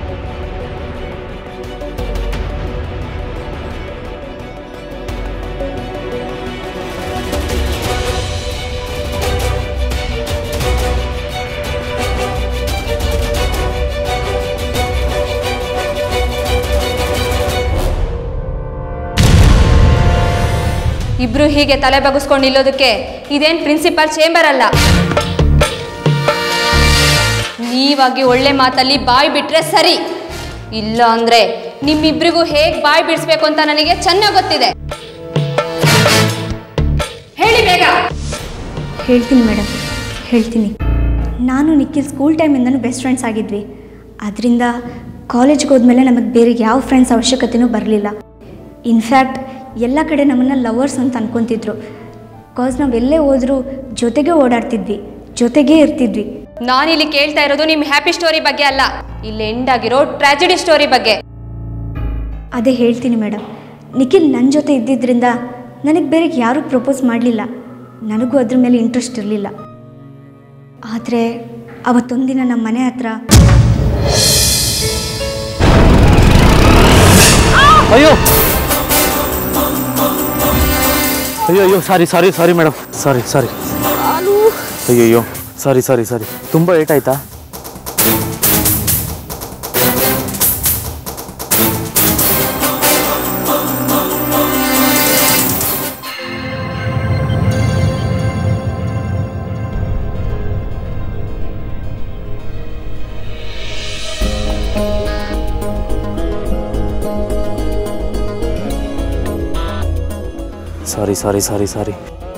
ಇಬ್ರು ಹೀಗೆ ತಲೆ ಬಗ್ಗಿಸ್ಕೊಂಡು ನಿಲ್ಲೋದಕ್ಕೆ ಇದೇನ್ ಪ್ರಿನ್ಸಿಪಲ್ ಚೇಂಬರ್ ಅಲ್ಲ ನೀವಾಗಿ ಒಳ್ಳೆ ಮಾತಲ್ಲಿ ಬಾಯಿ ಬಿಟ್ರೆ ಸರಿ ಇಲ್ಲ ಅಂದ್ರೆ ನಿಮ್ಮಿಬ್ರಿಗೂ ಹೇಗ್ ಬಾಯಿ ಬಿಡಿಸ್ಬೇಕು ಅಂತ ನನಗೆ ಚೆನ್ನಾಗಿ ಗೊತ್ತಿದೆ ಹೇಳಿ ಬೇಗ ಹೇಳ್ತೀನಿ ಮೇಡಮ್ ಹೇಳ್ತೀನಿ ನಾನು ನಿಖಿಲ್ ಸ್ಕೂಲ್ ಟೈಮಿಂದನೂ ಬೆಸ್ಟ್ ಫ್ರೆಂಡ್ಸ್ ಆಗಿದ್ವಿ ಅದರಿಂದ ಕಾಲೇಜ್ಗೆ ಹೋದ್ಮೇಲೆ ನಮಗೆ ಬೇರೆ ಯಾವ ಫ್ರೆಂಡ್ಸ್ ಅವಶ್ಯಕತೆನೂ ಬರಲಿಲ್ಲ ಇನ್ಫ್ಯಾಕ್ಟ್ ಎಲ್ಲ ಕಡೆ ನಮ್ಮನ್ನು ಲವರ್ಸ್ ಅಂತ ಅನ್ಕೊತಿದ್ರು ಕಾಸ್ ನಾವು ಎಲ್ಲೇ ಹೋದರೂ ಜೊತೆಗೆ ಓಡಾಡ್ತಿದ್ವಿ ಜೊತೆಗೇ ಇರ್ತಿದ್ವಿ ನಾನಿಲ್ಲಿ ಕೇಳ್ತಾ ಇರೋದು ನಿಮ್ ಹ್ಯಾಪಿ ಸ್ಟೋರಿ ಬಗ್ಗೆ ಅಲ್ಲ ಇಲ್ಲಿ ಎಂಡ್ ಆಗಿರೋ ಟ್ರಾಜಿಡಿ ಸ್ಟೋರಿ ಬಗ್ಗೆ ಅದೇ ಹೇಳ್ತೀನಿ ಮೇಡಮ್ ನಿಖಿಲ್ ನನ್ನ ಜೊತೆ ಇದ್ದಿದ್ದರಿಂದ ನನಗೆ ಬೇರೆ ಯಾರೂ ಪ್ರಪೋಸ್ ಮಾಡಲಿಲ್ಲ ನನಗೂ ಅದ್ರ ಮೇಲೆ ಇಂಟ್ರೆಸ್ಟ್ ಇರಲಿಲ್ಲ ಆದರೆ ಅವತ್ತೊಂದಿನ ನಮ್ಮ ಮನೆ ಹತ್ರ ಅಯ್ಯೋ ಅಯ್ಯೋ ಅಯ್ಯೋ ಸಾರಿ ಸಾರಿ ಸಾರಿ ಮೇಡಮ್ ಸಾರಿ ಸಾರಿ ಅಯ್ಯಯ್ಯೋ ಸಾರಿ ಸಾರಿ ಸಾರಿ ತುಂಬ ಏಟ್ ಆಯ್ತಾ ಸಾರಿ ಸಾರಿ ಸಾರಿ ಸಾರಿ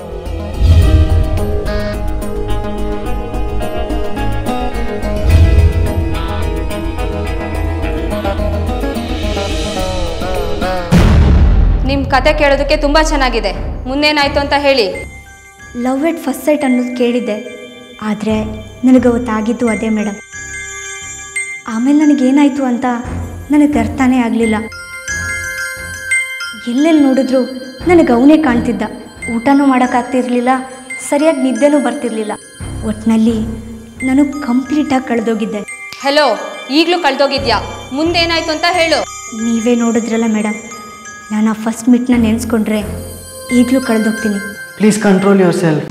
ನಿಮ್ ಕತೆ ಕೇಳೋದಕ್ಕೆ ತುಂಬಾ ಚೆನ್ನಾಗಿದೆ ಮುಂದೇನಾಯ್ತು ಅಂತ ಹೇಳಿ ಲವ್ ಎಟ್ ಫಸ್ಟ್ ಸೈಟ್ ಅನ್ನೋದು ಕೇಳಿದ್ದೆ ಆದರೆ ನನಗೆ ಅವತ್ತಾಗಿದ್ದು ಅದೇ ಮೇಡಮ್ ಆಮೇಲೆ ನನಗೇನಾಯಿತು ಅಂತ ನನಗೆ ಅರ್ಥನೇ ಆಗಲಿಲ್ಲ ಎಲ್ಲೆಲ್ಲಿ ನೋಡಿದ್ರು ನನಗೆ ಅವನೇ ಕಾಣ್ತಿದ್ದ ಊಟನೂ ಮಾಡೋಕ್ಕಾಗ್ತಿರ್ಲಿಲ್ಲ ಸರಿಯಾಗಿ ನಿದ್ದೆನೂ ಬರ್ತಿರ್ಲಿಲ್ಲ ಒಟ್ಟಿನಲ್ಲಿ ನಾನು ಕಂಪ್ಲೀಟಾಗಿ ಕಳೆದೋಗಿದ್ದೆ ಹಲೋ ಈಗ್ಲೂ ಕಳ್ದೋಗಿದ್ಯಾ ಮುಂದೇನಾಯ್ತು ಅಂತ ಹೇಳು ನೀವೇ ನೋಡಿದ್ರಲ್ಲ ಮೇಡಮ್ ನಾನು ಆ ಫಸ್ಟ್ ಮೀಟ್ನ ನೆನೆಸ್ಕೊಂಡ್ರೆ ಈಗಲೂ ಕಳೆದೋಗ್ತೀನಿ please control yourself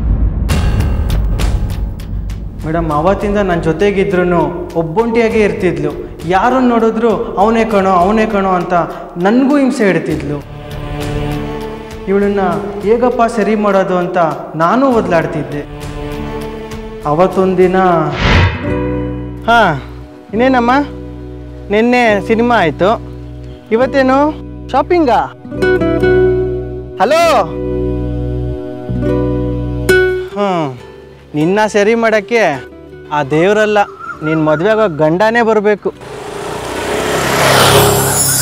madam ಅವತ್ತಿಂದ ನನ್ನ ಜೊತೆಗಿದ್ರು ಒಬ್ಬೊಂಟಿಯಾಗೇ ಇರ್ತಿದ್ಲು ಯಾರನ್ನು ನೋಡಿದ್ರು ಅವನೇ ಕಣೋ ಅವನೇ ಕಣೋ ಅಂತ ನನಗೂ ಹಿಂಸೆ ಇಡ್ತಿದ್ಲು ಇವಳನ್ನ ಹೇಗಪ್ಪ ಸರಿ ಮಾಡೋದು ಅಂತ ನಾನು ಒದ್ಲಾಡ್ತಿದ್ದೆ ಅವತ್ತೊಂದಿನ ಹಾಂ ಇನ್ನೇನಮ್ಮ ನಿನ್ನೆ ಸಿನಿಮಾ ಆಯಿತು ಇವತ್ತೇನು ಶಾಪಿಂಗಾ ಹಲೋ ಹ್ಞೂ ನಿನ್ನ ಸರಿ ಮಾಡೋಕ್ಕೆ ಆ ದೇವರಲ್ಲ ನಿನ್ನ ಮದುವೆ ಆಗೋ ಗಂಡನೇ ಬರಬೇಕು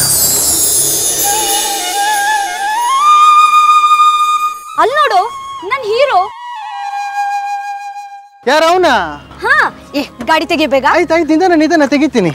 ಅಲ್ಲಿ ನೋಡು ನನ್ನ ಹೀರೋ ಯಾರು ಅವನಾ ಹಾ ಏ ಗಾಡಿ ತೆಗಿಬೇಗ ಆಯ್ತು ಆಯ್ತು ನಿಧಾನ ನಿಧಾನ ತೆಗಿತೀನಿ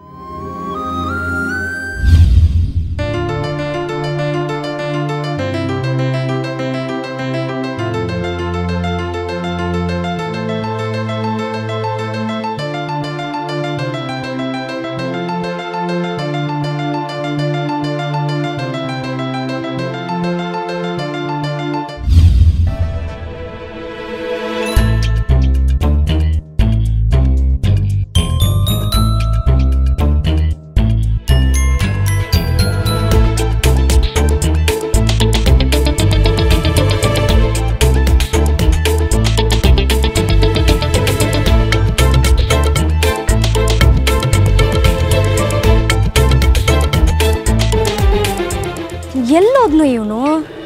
ಎಲ್ಲೋದ್ನು ಇವನು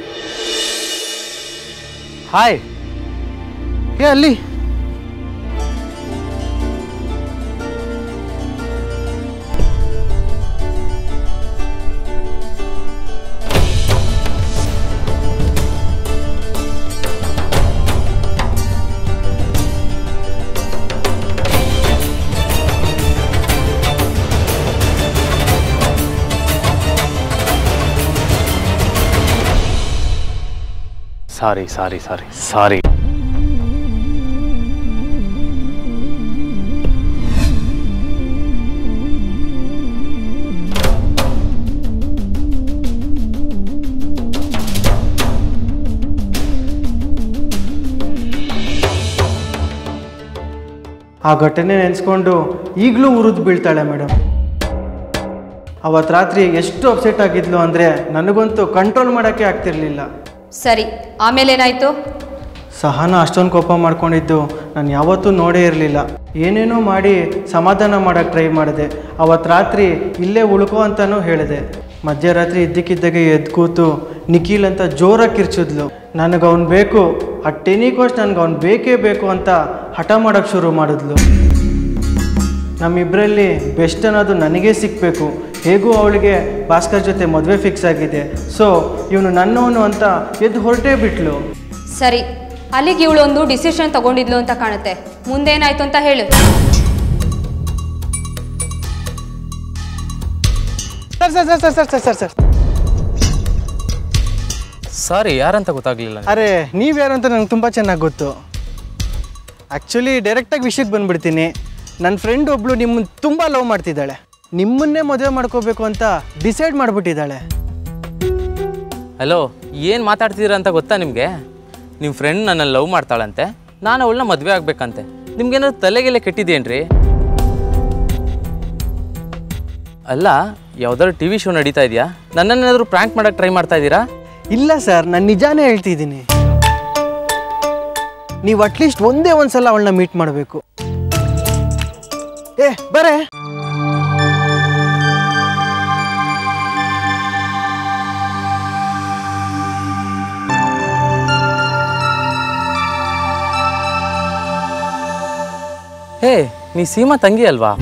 ಹಾಯ್ ಏ ಅಲ್ಲಿ ಸಾರಿ ಸಾರಿ ಸಾರಿ ಸಾರಿ ಆ ಘಟನೆ ನೆನೆಸ್ಕೊಂಡು ಈಗಲೂ ಉರಿದು ಬೀಳ್ತಾಳೆ ಮೇಡಮ್ ಅವತ್ತು ರಾತ್ರಿ ಎಷ್ಟು ಅಪ್ಸೆಟ್ ಆಗಿದ್ಲು ಅಂದರೆ ನನಗಂತೂ ಕಂಟ್ರೋಲ್ ಮಾಡೋಕ್ಕೆ ಆಗ್ತಿರ್ಲಿಲ್ಲ ಸರಿ ಆಮೇಲೆ ಏನಾಯ್ತು ಸಹನ ಅಷ್ಟೊಂದು ಕೋಪ ಮಾಡ್ಕೊಂಡಿದ್ದು ನಾನು ಯಾವತ್ತೂ ನೋಡೇ ಇರಲಿಲ್ಲ ಏನೇನೋ ಮಾಡಿ ಸಮಾಧಾನ ಮಾಡೋಕ್ಕೆ ಟ್ರೈ ಮಾಡಿದೆ ಅವತ್ತು ರಾತ್ರಿ ಇಲ್ಲೇ ಉಳ್ಕೋ ಅಂತಲೂ ಹೇಳಿದೆ ಮಧ್ಯರಾತ್ರಿ ಇದ್ದಕ್ಕಿದ್ದಾಗೆ ಎದ್ದು ಕೂತು ನಿಖಿಲ್ ಅಂತ ಜೋರಾಗಿ ಕಿರ್ಚಿದ್ಲು ನನಗೆ ಅವ್ನು ಬೇಕು ಆ ಟೆನಿಕೋಸ್ಟ್ ನನಗೆ ಅವ್ನು ಬೇಕೇ ಬೇಕು ಅಂತ ಹಠ ಮಾಡೋಕ್ಕೆ ಶುರು ಮಾಡಿದ್ಲು ನಮ್ಮಿಬ್ಬರಲ್ಲಿ ಬೆಸ್ಟ್ ಅನ್ನೋದು ನನಗೇ ಸಿಕ್ಕಬೇಕು ಹೇಗೂ ಅವಳಿಗೆ ಭಾಸ್ಕರ್ ಜೊತೆ ಮದುವೆ ಫಿಕ್ಸ್ ಆಗಿದೆ ಸೊ ಇವನು ನನ್ನವನು ಅಂತ ಎದ್ದು ಹೊರಟೇ ಬಿಟ್ಲು ಸರಿ ಅಲ್ಲಿಗೆ ಇವಳು ಒಂದು ಡಿಸಿಷನ್ ತಗೊಂಡಿದ್ಲು ಅಂತ ಕಾಣುತ್ತೆ ಮುಂದೇನಾಯ್ತು ಅಂತ ಹೇಳು sir sir sir sir sir sir sir sorry ಯಾರಂತ ಗೊತ್ತಾಗ್ಲಿಲ್ಲ ಅರೆ ನೀವ್ಯಾರು ಅಂತ ನಂಗೆ ತುಂಬ ಚೆನ್ನಾಗಿ ಗೊತ್ತು ಆ್ಯಕ್ಚುಲಿ ಡೈರೆಕ್ಟಾಗಿ ವಿಷಯಕ್ಕೆ ಬಂದ್ಬಿಡ್ತೀನಿ ನನ್ನ ಫ್ರೆಂಡ್ ಒಬ್ಳು ನಿಮ್ಮನ್ನು ತುಂಬ ಲವ್ ಮಾಡ್ತಿದ್ದಾಳೆ ನಿಮ್ಮನ್ನೇ ಮದುವೆ ಮಾಡ್ಕೋಬೇಕು ಅಂತ ಡಿಸೈಡ್ ಮಾಡಿಬಿಟ್ಟಿದ್ದಾಳೆ ಹಲೋ ಏನು ಮಾತಾಡ್ತಿದ್ದೀರಾ ಅಂತ ಗೊತ್ತಾ ನಿಮಗೆ ನಿಮ್ಮ ಫ್ರೆಂಡ್ ನನ್ನ ಲವ್ ಮಾಡ್ತಾಳಂತೆ ನಾನು ಅವಳನ್ನ ಮದುವೆ ಆಗ್ಬೇಕಂತೆ ನಿಮ್ಗೇನಾದ್ರು ತಲೆಗೆಲೆ ಕೆಟ್ಟಿದೇನ್ರಿ ಅಲ್ಲ ಯಾವ್ದಾದ್ರು ಟಿ ವಿ ಶೋ ನಡೀತಾ ಇದೆಯಾ ನನ್ನನ್ನೇನಾದ್ರು ಪ್ರ್ಯಾಂಕ್ ಮಾಡಕ್ಕೆ ಟ್ರೈ ಮಾಡ್ತಾ ಇದ್ದೀರಾ ಇಲ್ಲ ಸರ್ ನಾನು ನಿಜಾನೇ ಹೇಳ್ತಿದ್ದೀನಿ ನೀವು ಅಟ್ಲೀಸ್ಟ್ ಒಂದೇ ಒಂದು ಸಲ ಅವಳನ್ನ ಮೀಟ್ ಮಾಡಬೇಕು ಏ ಬರೇ ಹೇ ನೀ ಸೀಮಾ ತಂಗಿ ಅಲ್ವಾ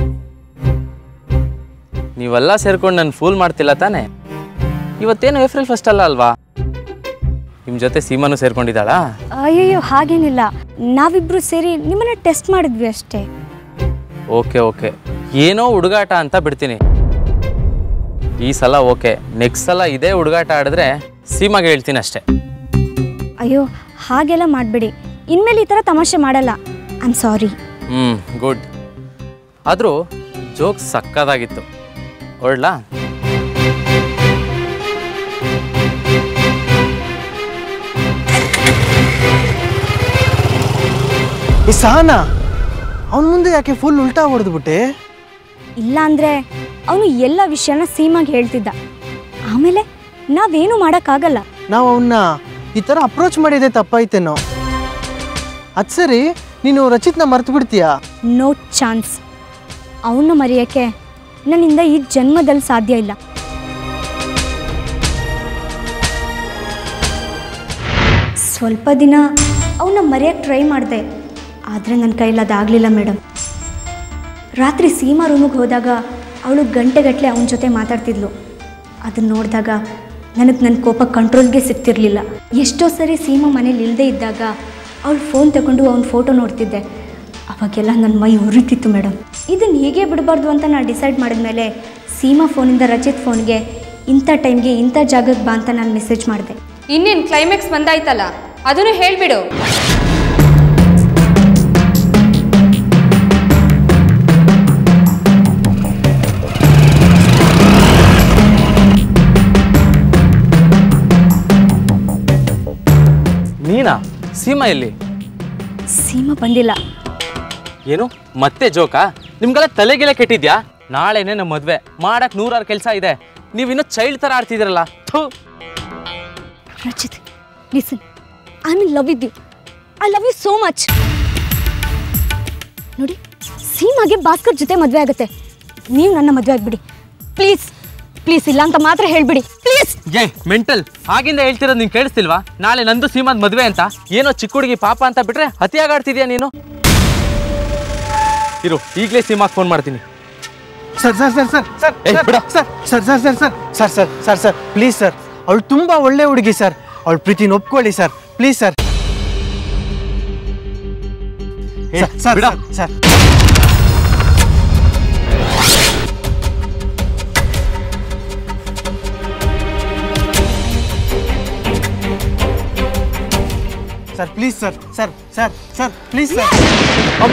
ನೀವೆಲ್ಲ ಸೇರ್ಕೊಂಡು ನನ್ನ ಫೂಲ್ ಮಾಡ್ತಿಲ್ಲ ತಾನೇ ಇವತ್ತೇನು ಏಪ್ರಿಲ್ ಫಸ್ಟ್ ಅಲ್ಲ ಅಲ್ವಾ ನಿಮ್ಮ ಜೊತೆ ಸೀಮಾನು ಸೇರ್ಕೊಂಡಿದ್ದಾಳಾ ಅಯ್ಯಯ್ಯೋ ಹಾಗೇನಿಲ್ಲ ನಾವಿಬ್ರು ಸೇರಿ ನಿಮ್ಮನ್ನ ಟೆಸ್ಟ್ ಮಾಡಿದ್ವಿ ಅಷ್ಟೇ ಓಕೆ ಓಕೆ ಏನೋ ಹುಡುಗಾಟ ಅಂತ ಬಿಡ್ತೀನಿ ಈ ಸಲ ಓಕೆ ನೆಕ್ಸ್ಟ್ ಸಲ ಇದೇ ಹುಡುಗಾಟ ಆಡಿದ್ರೆ ಸೀಮಾಗೆ ಹೇಳ್ತೀನಿ ಅಷ್ಟೇ ಅಯ್ಯೋ ಹಾಗೆಲ್ಲ ಮಾಡಬೇಡಿ ಇನ್ಮೇಲೆ ಈ ಥರ ತಮಾಷೆ ಮಾಡಲ್ಲ ಐ ಆಮ್ ಸಾರಿ ಹ್ಞೂ ಗುಡ್ ಆದರೂ ಜೋಕ್ ಸಕ್ಕದಾಗಿತ್ತು ಹೊರಡ್ಲಾ ಈ ಸಹನ ಅವನ ಮುಂದೆ ಯಾಕೆ ಫುಲ್ ಉಲ್ಟಾ ಹೊಡೆದ್ಬಿಟ್ಟೆ ಇಲ್ಲ ಅಂದರೆ ಅವನು ಎಲ್ಲ ವಿಷಯನ ಸೀಮಾಗಿ ಹೇಳ್ತಿದ್ದ ಆಮೇಲೆ ನಾವೇನು ಮಾಡೋಕ್ಕಾಗಲ್ಲ ನಾವು ಅವನ್ನ ಈ ಥರ ಅಪ್ರೋಚ್ ಮಾಡಿದೆ ತಪ್ಪಾಯ್ತೇನೋ ಅದು ಸರಿ ನೀನು ರಚಿತ್ನ ಮರ್ತು ಬಿಡ್ತೀಯಾ ನೋ ಚಾನ್ಸ್ ಅವನ್ನ ಮರೆಯೋಕ್ಕೆ ನನ್ನಿಂದ ಈ ಜನ್ಮದಲ್ಲಿ ಸಾಧ್ಯ ಇಲ್ಲ ಸ್ವಲ್ಪ ದಿನ ಅವನ್ನ ಮರೆಯೋಕ್ಕೆ ಟ್ರೈ ಮಾಡಿದೆ ಆದರೆ ನನ್ನ ಕೈಲಿ ಅದಾಗಲಿಲ್ಲ ಮೇಡಮ್ ರಾತ್ರಿ ಸೀಮಾ ರೂಮಿಗೆ ಹೋದಾಗ ಅವಳು ಗಂಟೆಗಟ್ಟಲೆ ಅವನ ಜೊತೆ ಮಾತಾಡ್ತಿದ್ಲು ಅದನ್ನ ನೋಡಿದಾಗ ನನಗೆ ನನ್ನ ಕೋಪ ಕಂಟ್ರೋಲ್ಗೆ ಸಿಗ್ತಿರ್ಲಿಲ್ಲ ಎಷ್ಟೋ ಸರಿ ಸೀಮಾ ಮನೇಲಿ ಇಲ್ಲದೆ ಇದ್ದಾಗ ಅವಳು ಫೋನ್ ತಗೊಂಡು ಅವ್ನ ಫೋಟೋ ನೋಡ್ತಿದ್ದೆ ಅವಾಗೆಲ್ಲ ನನ್ನ ಮೈ ಉರಿತಿತ್ತು ಮೇಡಮ್ ಇದನ್ನು ಹೀಗೆ ಬಿಡಬಾರ್ದು ಅಂತ ನಾನು ಡಿಸೈಡ್ ಮಾಡಿದ್ಮೇಲೆ ಸೀಮಾ ಫೋನಿಂದ ರಚಿತ್ ಫೋನ್ಗೆ ಇಂಥ ಟೈಮ್ಗೆ ಇಂಥ ಜಾಗಕ್ಕೆ ಬಾ ಅಂತ ನಾನು ಮೆಸೇಜ್ ಮಾಡಿದೆ ಇನ್ನೇನು ಕ್ಲೈಮ್ಯಾಕ್ಸ್ ಬಂದಾಯ್ತಲ್ಲ ಅದನ್ನು ಹೇಳ್ಬಿಡು ನೀನಾ ಸೀಮಾ ಎಲ್ಲಿ ಸೀಮಾ ಬಂದಿಲ್ಲ ಏನು ಮತ್ತೆ ಜೋಕಾ ನಿಮ್ಗೆಲ್ಲ ತಲೆಗೆಲ್ಲ ಕೆಟ್ಟಿದ್ಯಾ ನಾಳೆನೇ ನಮ್ಮ ಮದ್ವೆ ಮಾಡಕ್ ನೂರಾರು ಕೆಲಸ ಇದೆ ನೀವಿನ್ನೂ ಚೈಲ್ಡ್ ಥರ ಆಡ್ತಿದ್ದೀರಲ್ಲ ಥೂ Rachit listen I mean love with you I love you so much ನೋಡಿ ಸೀಮಾಗೆ ಭಾಸ್ಕರ್ ಜೊತೆ ಮದುವೆ ಆಗುತ್ತೆ ನೀವು ನನ್ನ ಮದುವೆ ಆಗ್ಬಿಡಿ ಪ್ಲೀಸ್ ಪ್ಲೀಸ್ ಇಲ್ಲ ಅಂತ ಮಾತ್ರ ಹೇಳ್ಬಿಡಿ ಪ್ಲೀಸ್ ಏ ಮೆಂಟಲ್ ಆಗಿಂದ ಹೇಳ್ತಿರೋದು ನೀನು ಕೇಳಿಸ್ತಿಲ್ವಾ ನಾಳೆ ನಂದು ಸೀಮಾದ್ ಮದ್ವೆ ಅಂತ ಏನೋ ಚಿಕ್ಕ ಹುಡುಗಿ ಪಾಪ ಅಂತ ಬಿಟ್ರೆ ಅತಿಯಾಗಿ ಆಡ್ತಿದ್ಯಾ ನೀನು ಇರು ಈಗಲೇ ಸೀಮಾಗ್ ಫೋನ್ ಮಾಡ್ತೀನಿ sir sir sir sir sir ಏಯ್, ಸರ್ ಬಿಡ. Sir sir sir sir sir sir sir sir sir please sir ಅವಳು ತುಂಬ ಒಳ್ಳೆ ಹುಡುಗಿ ಸರ್ ಅವಳ ಪ್ರೀತಿನ ಒಪ್ಕೊಳ್ಳಿ ಸರ್ ಪ್ಲೀಸ್ ಸರ್ ಏ, ಸರ್, ಸರ್ ಬಿಡ. Sir sir please sir sir sir sir please sir ಅಮ್ಮ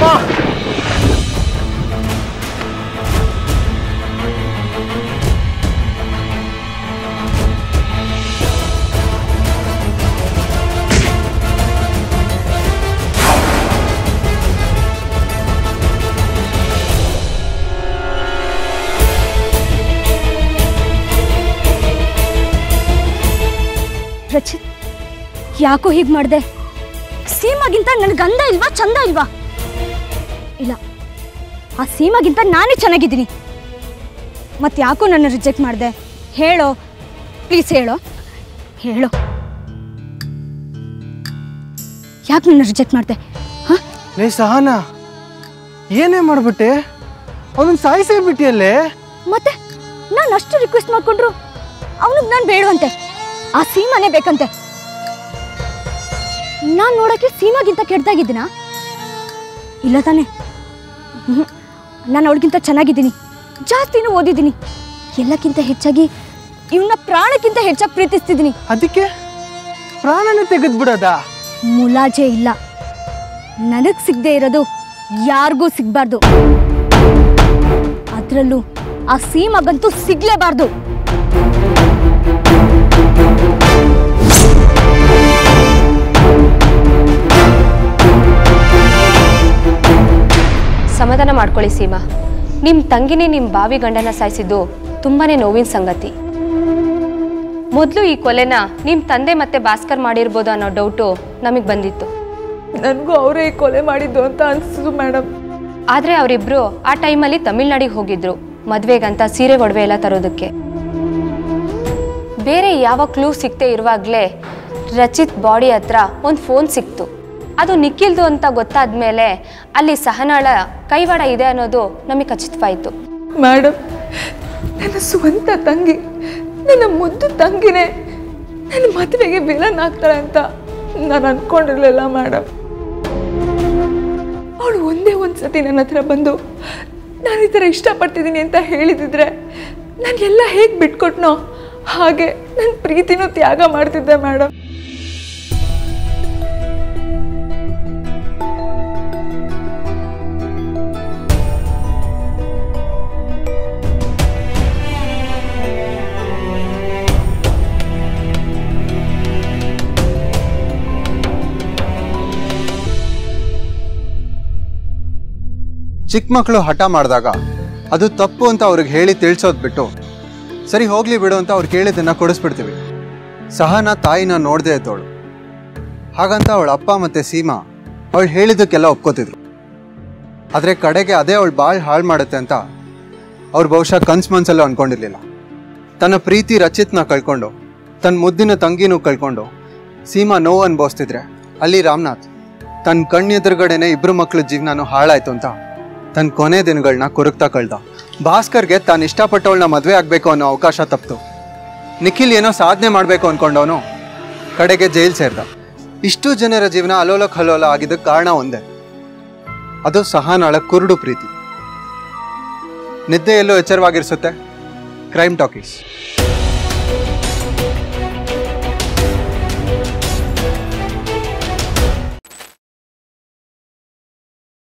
ರಚಿತ್ ಯಾಕೋ ಹೀಗೆ ಮಾಡಿದೆ ಸೀಮಾಗಿಂತ ನನ್ನ ಗಂಧ ಇಲ್ವಾ ಚಂದ ಇಲ್ವಾ ಇಲ್ಲ ಆ ಸೀಮಾಗಿಂತ ನಾನೇ ಚೆನ್ನಾಗಿದ್ದೀನಿ ಮತ್ತೆ ಯಾಕೋ ನನ್ನ ರಿಜೆಕ್ಟ್ ಮಾಡಿದೆ ಹೇಳೋ ಪ್ಲೀಸ್ ಹೇಳೋ ಹೇಳೋ ಯಾಕೆ ನನ್ನ ರಿಜೆಕ್ಟ್ ಮಾಡಿದೆ ಹಾಂ ಲೇ ಸಹನ ಏನೇ ಮಾಡ್ಬಿಟ್ಟೆ ಅವನನ್ನ ಸಾಯಿಸೇ ಬಿಟ್ಟಿಯಲ್ಲೇ ಮತ್ತೆ ನಾನು ಅಷ್ಟು ರಿಕ್ವೆಸ್ಟ್ ಮಾಡ್ಕೊಂಡ್ರು ಅವನಿಗೆ ನಾನು ಬೇಡವಂತೆ ಆ ಸೀಮಾನೇ ಬೇಕಂತೆ ನಾನು ನೋಡೋಕ್ಕೆ ಸೀಮಾಗಿಂತ ಕೆಡ್ದಾಗಿದ್ದೀನಾ ಇಲ್ಲ ತಾನೆ ನಾನು ಅವಳಿಗಿಂತ ಚೆನ್ನಾಗಿದ್ದೀನಿ ಜಾಸ್ತಿನೂ ಓದಿದ್ದೀನಿ ಎಲ್ಲಕ್ಕಿಂತ ಹೆಚ್ಚಾಗಿ ಇವನ್ನ ಪ್ರಾಣಕ್ಕಿಂತ ಹೆಚ್ಚಾಗಿ ಪ್ರೀತಿಸ್ತಿದ್ದೀನಿ ಅದಕ್ಕೆ ಪ್ರಾಣನೇ ತೆಗೆದ್ಬಿಡೋದಾ ಮುಲಾಜೆ ಇಲ್ಲ ನನಗೆ ಸಿಗದೆ ಇರೋದು ಯಾರಿಗೂ ಸಿಗಬಾರ್ದು ಅದರಲ್ಲೂ ಆ ಸೀಮಗಂತೂ ಸಿಗ್ಲೇಬಾರ್ದು ಸಮಾಧಾನ ಮಾಡ್ಕೊಳ್ಳಿ ಸೀಮಾ ನಿಮ್ಮ ತಂಗಿನೇ ನಿಮ್ಮ ಬಾವಿ ಗಂಡನ ಸಾಯಿಸಿದ್ದು ತುಂಬಾನೇ ನೋವಿನ ಸಂಗತಿ ಮೊದಲು ಈ ಕೊಲೆನ ನಿಮ್ಮ ತಂದೆ ಮತ್ತೆ ಭಾಸ್ಕರ್ ಮಾಡಿರ್ಬೋದು ಅನ್ನೋ ಡೌಟು ನಮಗೆ ಬಂದಿತ್ತು ನನಗೂ ಅವರೇ ಕೊಲೆ ಮಾಡಿದ್ದು ಅಂತ ಅನಿಸ್ತು ಮೇಡಮ್ ಆದರೆ ಅವರಿಬ್ರು ಆ ಟೈಮಲ್ಲಿ ತಮಿಳ್ನಾಡಿಗೆ ಹೋಗಿದ್ರು ಮದ್ವೆಗಂತ ಸೀರೆ ಒಡವೆ ಎಲ್ಲ ತರೋದಕ್ಕೆ ಬೇರೆ ಯಾವ ಕ್ಲೂ ಸಿಗದೆ ಇರುವಾಗಲೇ ರಚಿತ್ ಬಾಡಿ ಹತ್ರ ಒಂದು ಫೋನ್ ಸಿಕ್ತು ಅದು ನಿಖಿಲ್ದು ಅಂತ ಗೊತ್ತಾದ್ಮೇಲೆ ಅಲ್ಲಿ ಸಹನಾಳ ಕೈವಾಡ ಇದೆ ಅನ್ನೋದು ನಮಗೆ ಖಚಿತವಾಯಿತು ಮೇಡಮ್ ನನ್ನ ಸ್ವಂತ ತಂಗಿ ನನ್ನ ಮುದ್ದು ತಂಗಿನೇ ನನ್ನ ಮದುವೆಗೆ ವಿಲನ್ ಆಗ್ತಾಳೆ ಅಂತ ನಾನು ಅನ್ಕೊಂಡಿರ್ಲಿಲ್ಲ ಮೇಡಮ್ ಅವಳು ಒಂದೇ ಒಂದು ಸತಿ ನನ್ನ ಹತ್ರ ಬಂದು ನಾನು ಈ ಥರ ಇಷ್ಟಪಡ್ತಿದ್ದೀನಿ ಅಂತ ಹೇಳಿದಿದ್ರೆ ನಾನು ಎಲ್ಲ ಹೇಗೆ ಬಿಟ್ಕೊಟ್ನೋ ಹಾಗೆ ನನ್ನ ಪ್ರೀತಿನೂ ತ್ಯಾಗ ಮಾಡ್ತಿದ್ದೆ ಮೇಡಮ್ ಚಿಕ್ಕ ಮಕ್ಕಳು ಹಠ ಮಾಡಿದಾಗ ಅದು ತಪ್ಪು ಅಂತ ಅವ್ರಿಗೆ ಹೇಳಿ ತಿಳಿಸೋದು ಬಿಟ್ಟು ಸರಿ ಹೋಗ್ಲಿ ಬಿಡು ಅಂತ ಅವ್ರು ಕೇಳಿದ್ದನ್ನ ಕೊಡಿಸ್ಬಿಡ್ತೀವಿ ಸಹನ ತಾಯಿನ ನೋಡದೆ ಇದ್ದವಳು ಹಾಗಂತ ಅವಳ ಅಪ್ಪ ಮತ್ತೆ ಸೀಮಾ ಅವಳು ಹೇಳಿದ್ದಕ್ಕೆಲ್ಲ ಒಪ್ಕೋತಿದ್ರು ಆದರೆ ಕಡೆಗೆ ಅದೇ ಅವಳು ಭಾಳ ಹಾಳು ಮಾಡುತ್ತೆ ಅಂತ ಅವ್ರು ಬಹುಶಃ ಕನ್ಸ್ ಮನ್ಸಲ್ಲೂ ಅನ್ಕೊಂಡಿರ್ಲಿಲ್ಲ ತನ್ನ ಪ್ರೀತಿ ರಚಿತ್ನ ಕಳ್ಕೊಂಡು ತನ್ನ ಮುದ್ದಿನ ತಂಗಿನೂ ಕಳ್ಕೊಂಡು ಸೀಮಾ ನೋವು ಅನುಭವಿಸ್ತಿದ್ರೆ ಅಲ್ಲಿ ರಾಮನಾಥ್ ತನ್ನ ಕಣ್ಣೆದುರುಗಡೆನೆ ಇಬ್ರು ಮಕ್ಳ ಜೀವನನೂ ಹಾಳಾಯ್ತು ಅಂತ ತನ್ನ ಕೊನೆ ದಿನಗಳನ್ನ ಕೊರಗ್ತಾ ಕಳ್ದ ಭಾಸ್ಕರ್ಗೆ ತಾನು ಇಷ್ಟಪಟ್ಟವಳನ್ನ ಮದುವೆ ಆಗಬೇಕು ಅನ್ನೋ ಅವಕಾಶ ತಪ್ಪಿತು ನಿಖಿಲ್ ಏನೋ ಸಾಧನೆ ಮಾಡಬೇಕು ಅನ್ಕೊಂಡವನು ಕಡೆಗೆ ಜೈಲ್ ಸೇರ್ದ ಇಷ್ಟು ಜನರ ಜೀವನ ಅಲೋಲ ಕಲೋಲ ಆಗಿದ್ದಕ್ಕೆ ಕಾರಣ ಒಂದೇ ಅದು ಸಹನಾಳ ಕುರುಡು ಪ್ರೀತಿ ನಿದ್ದೆಯಲ್ಲೂ ಎಚ್ಚರವಾಗಿರಿಸುತ್ತೆ ಕ್ರೈಮ್ ಟಾಕೀಸ್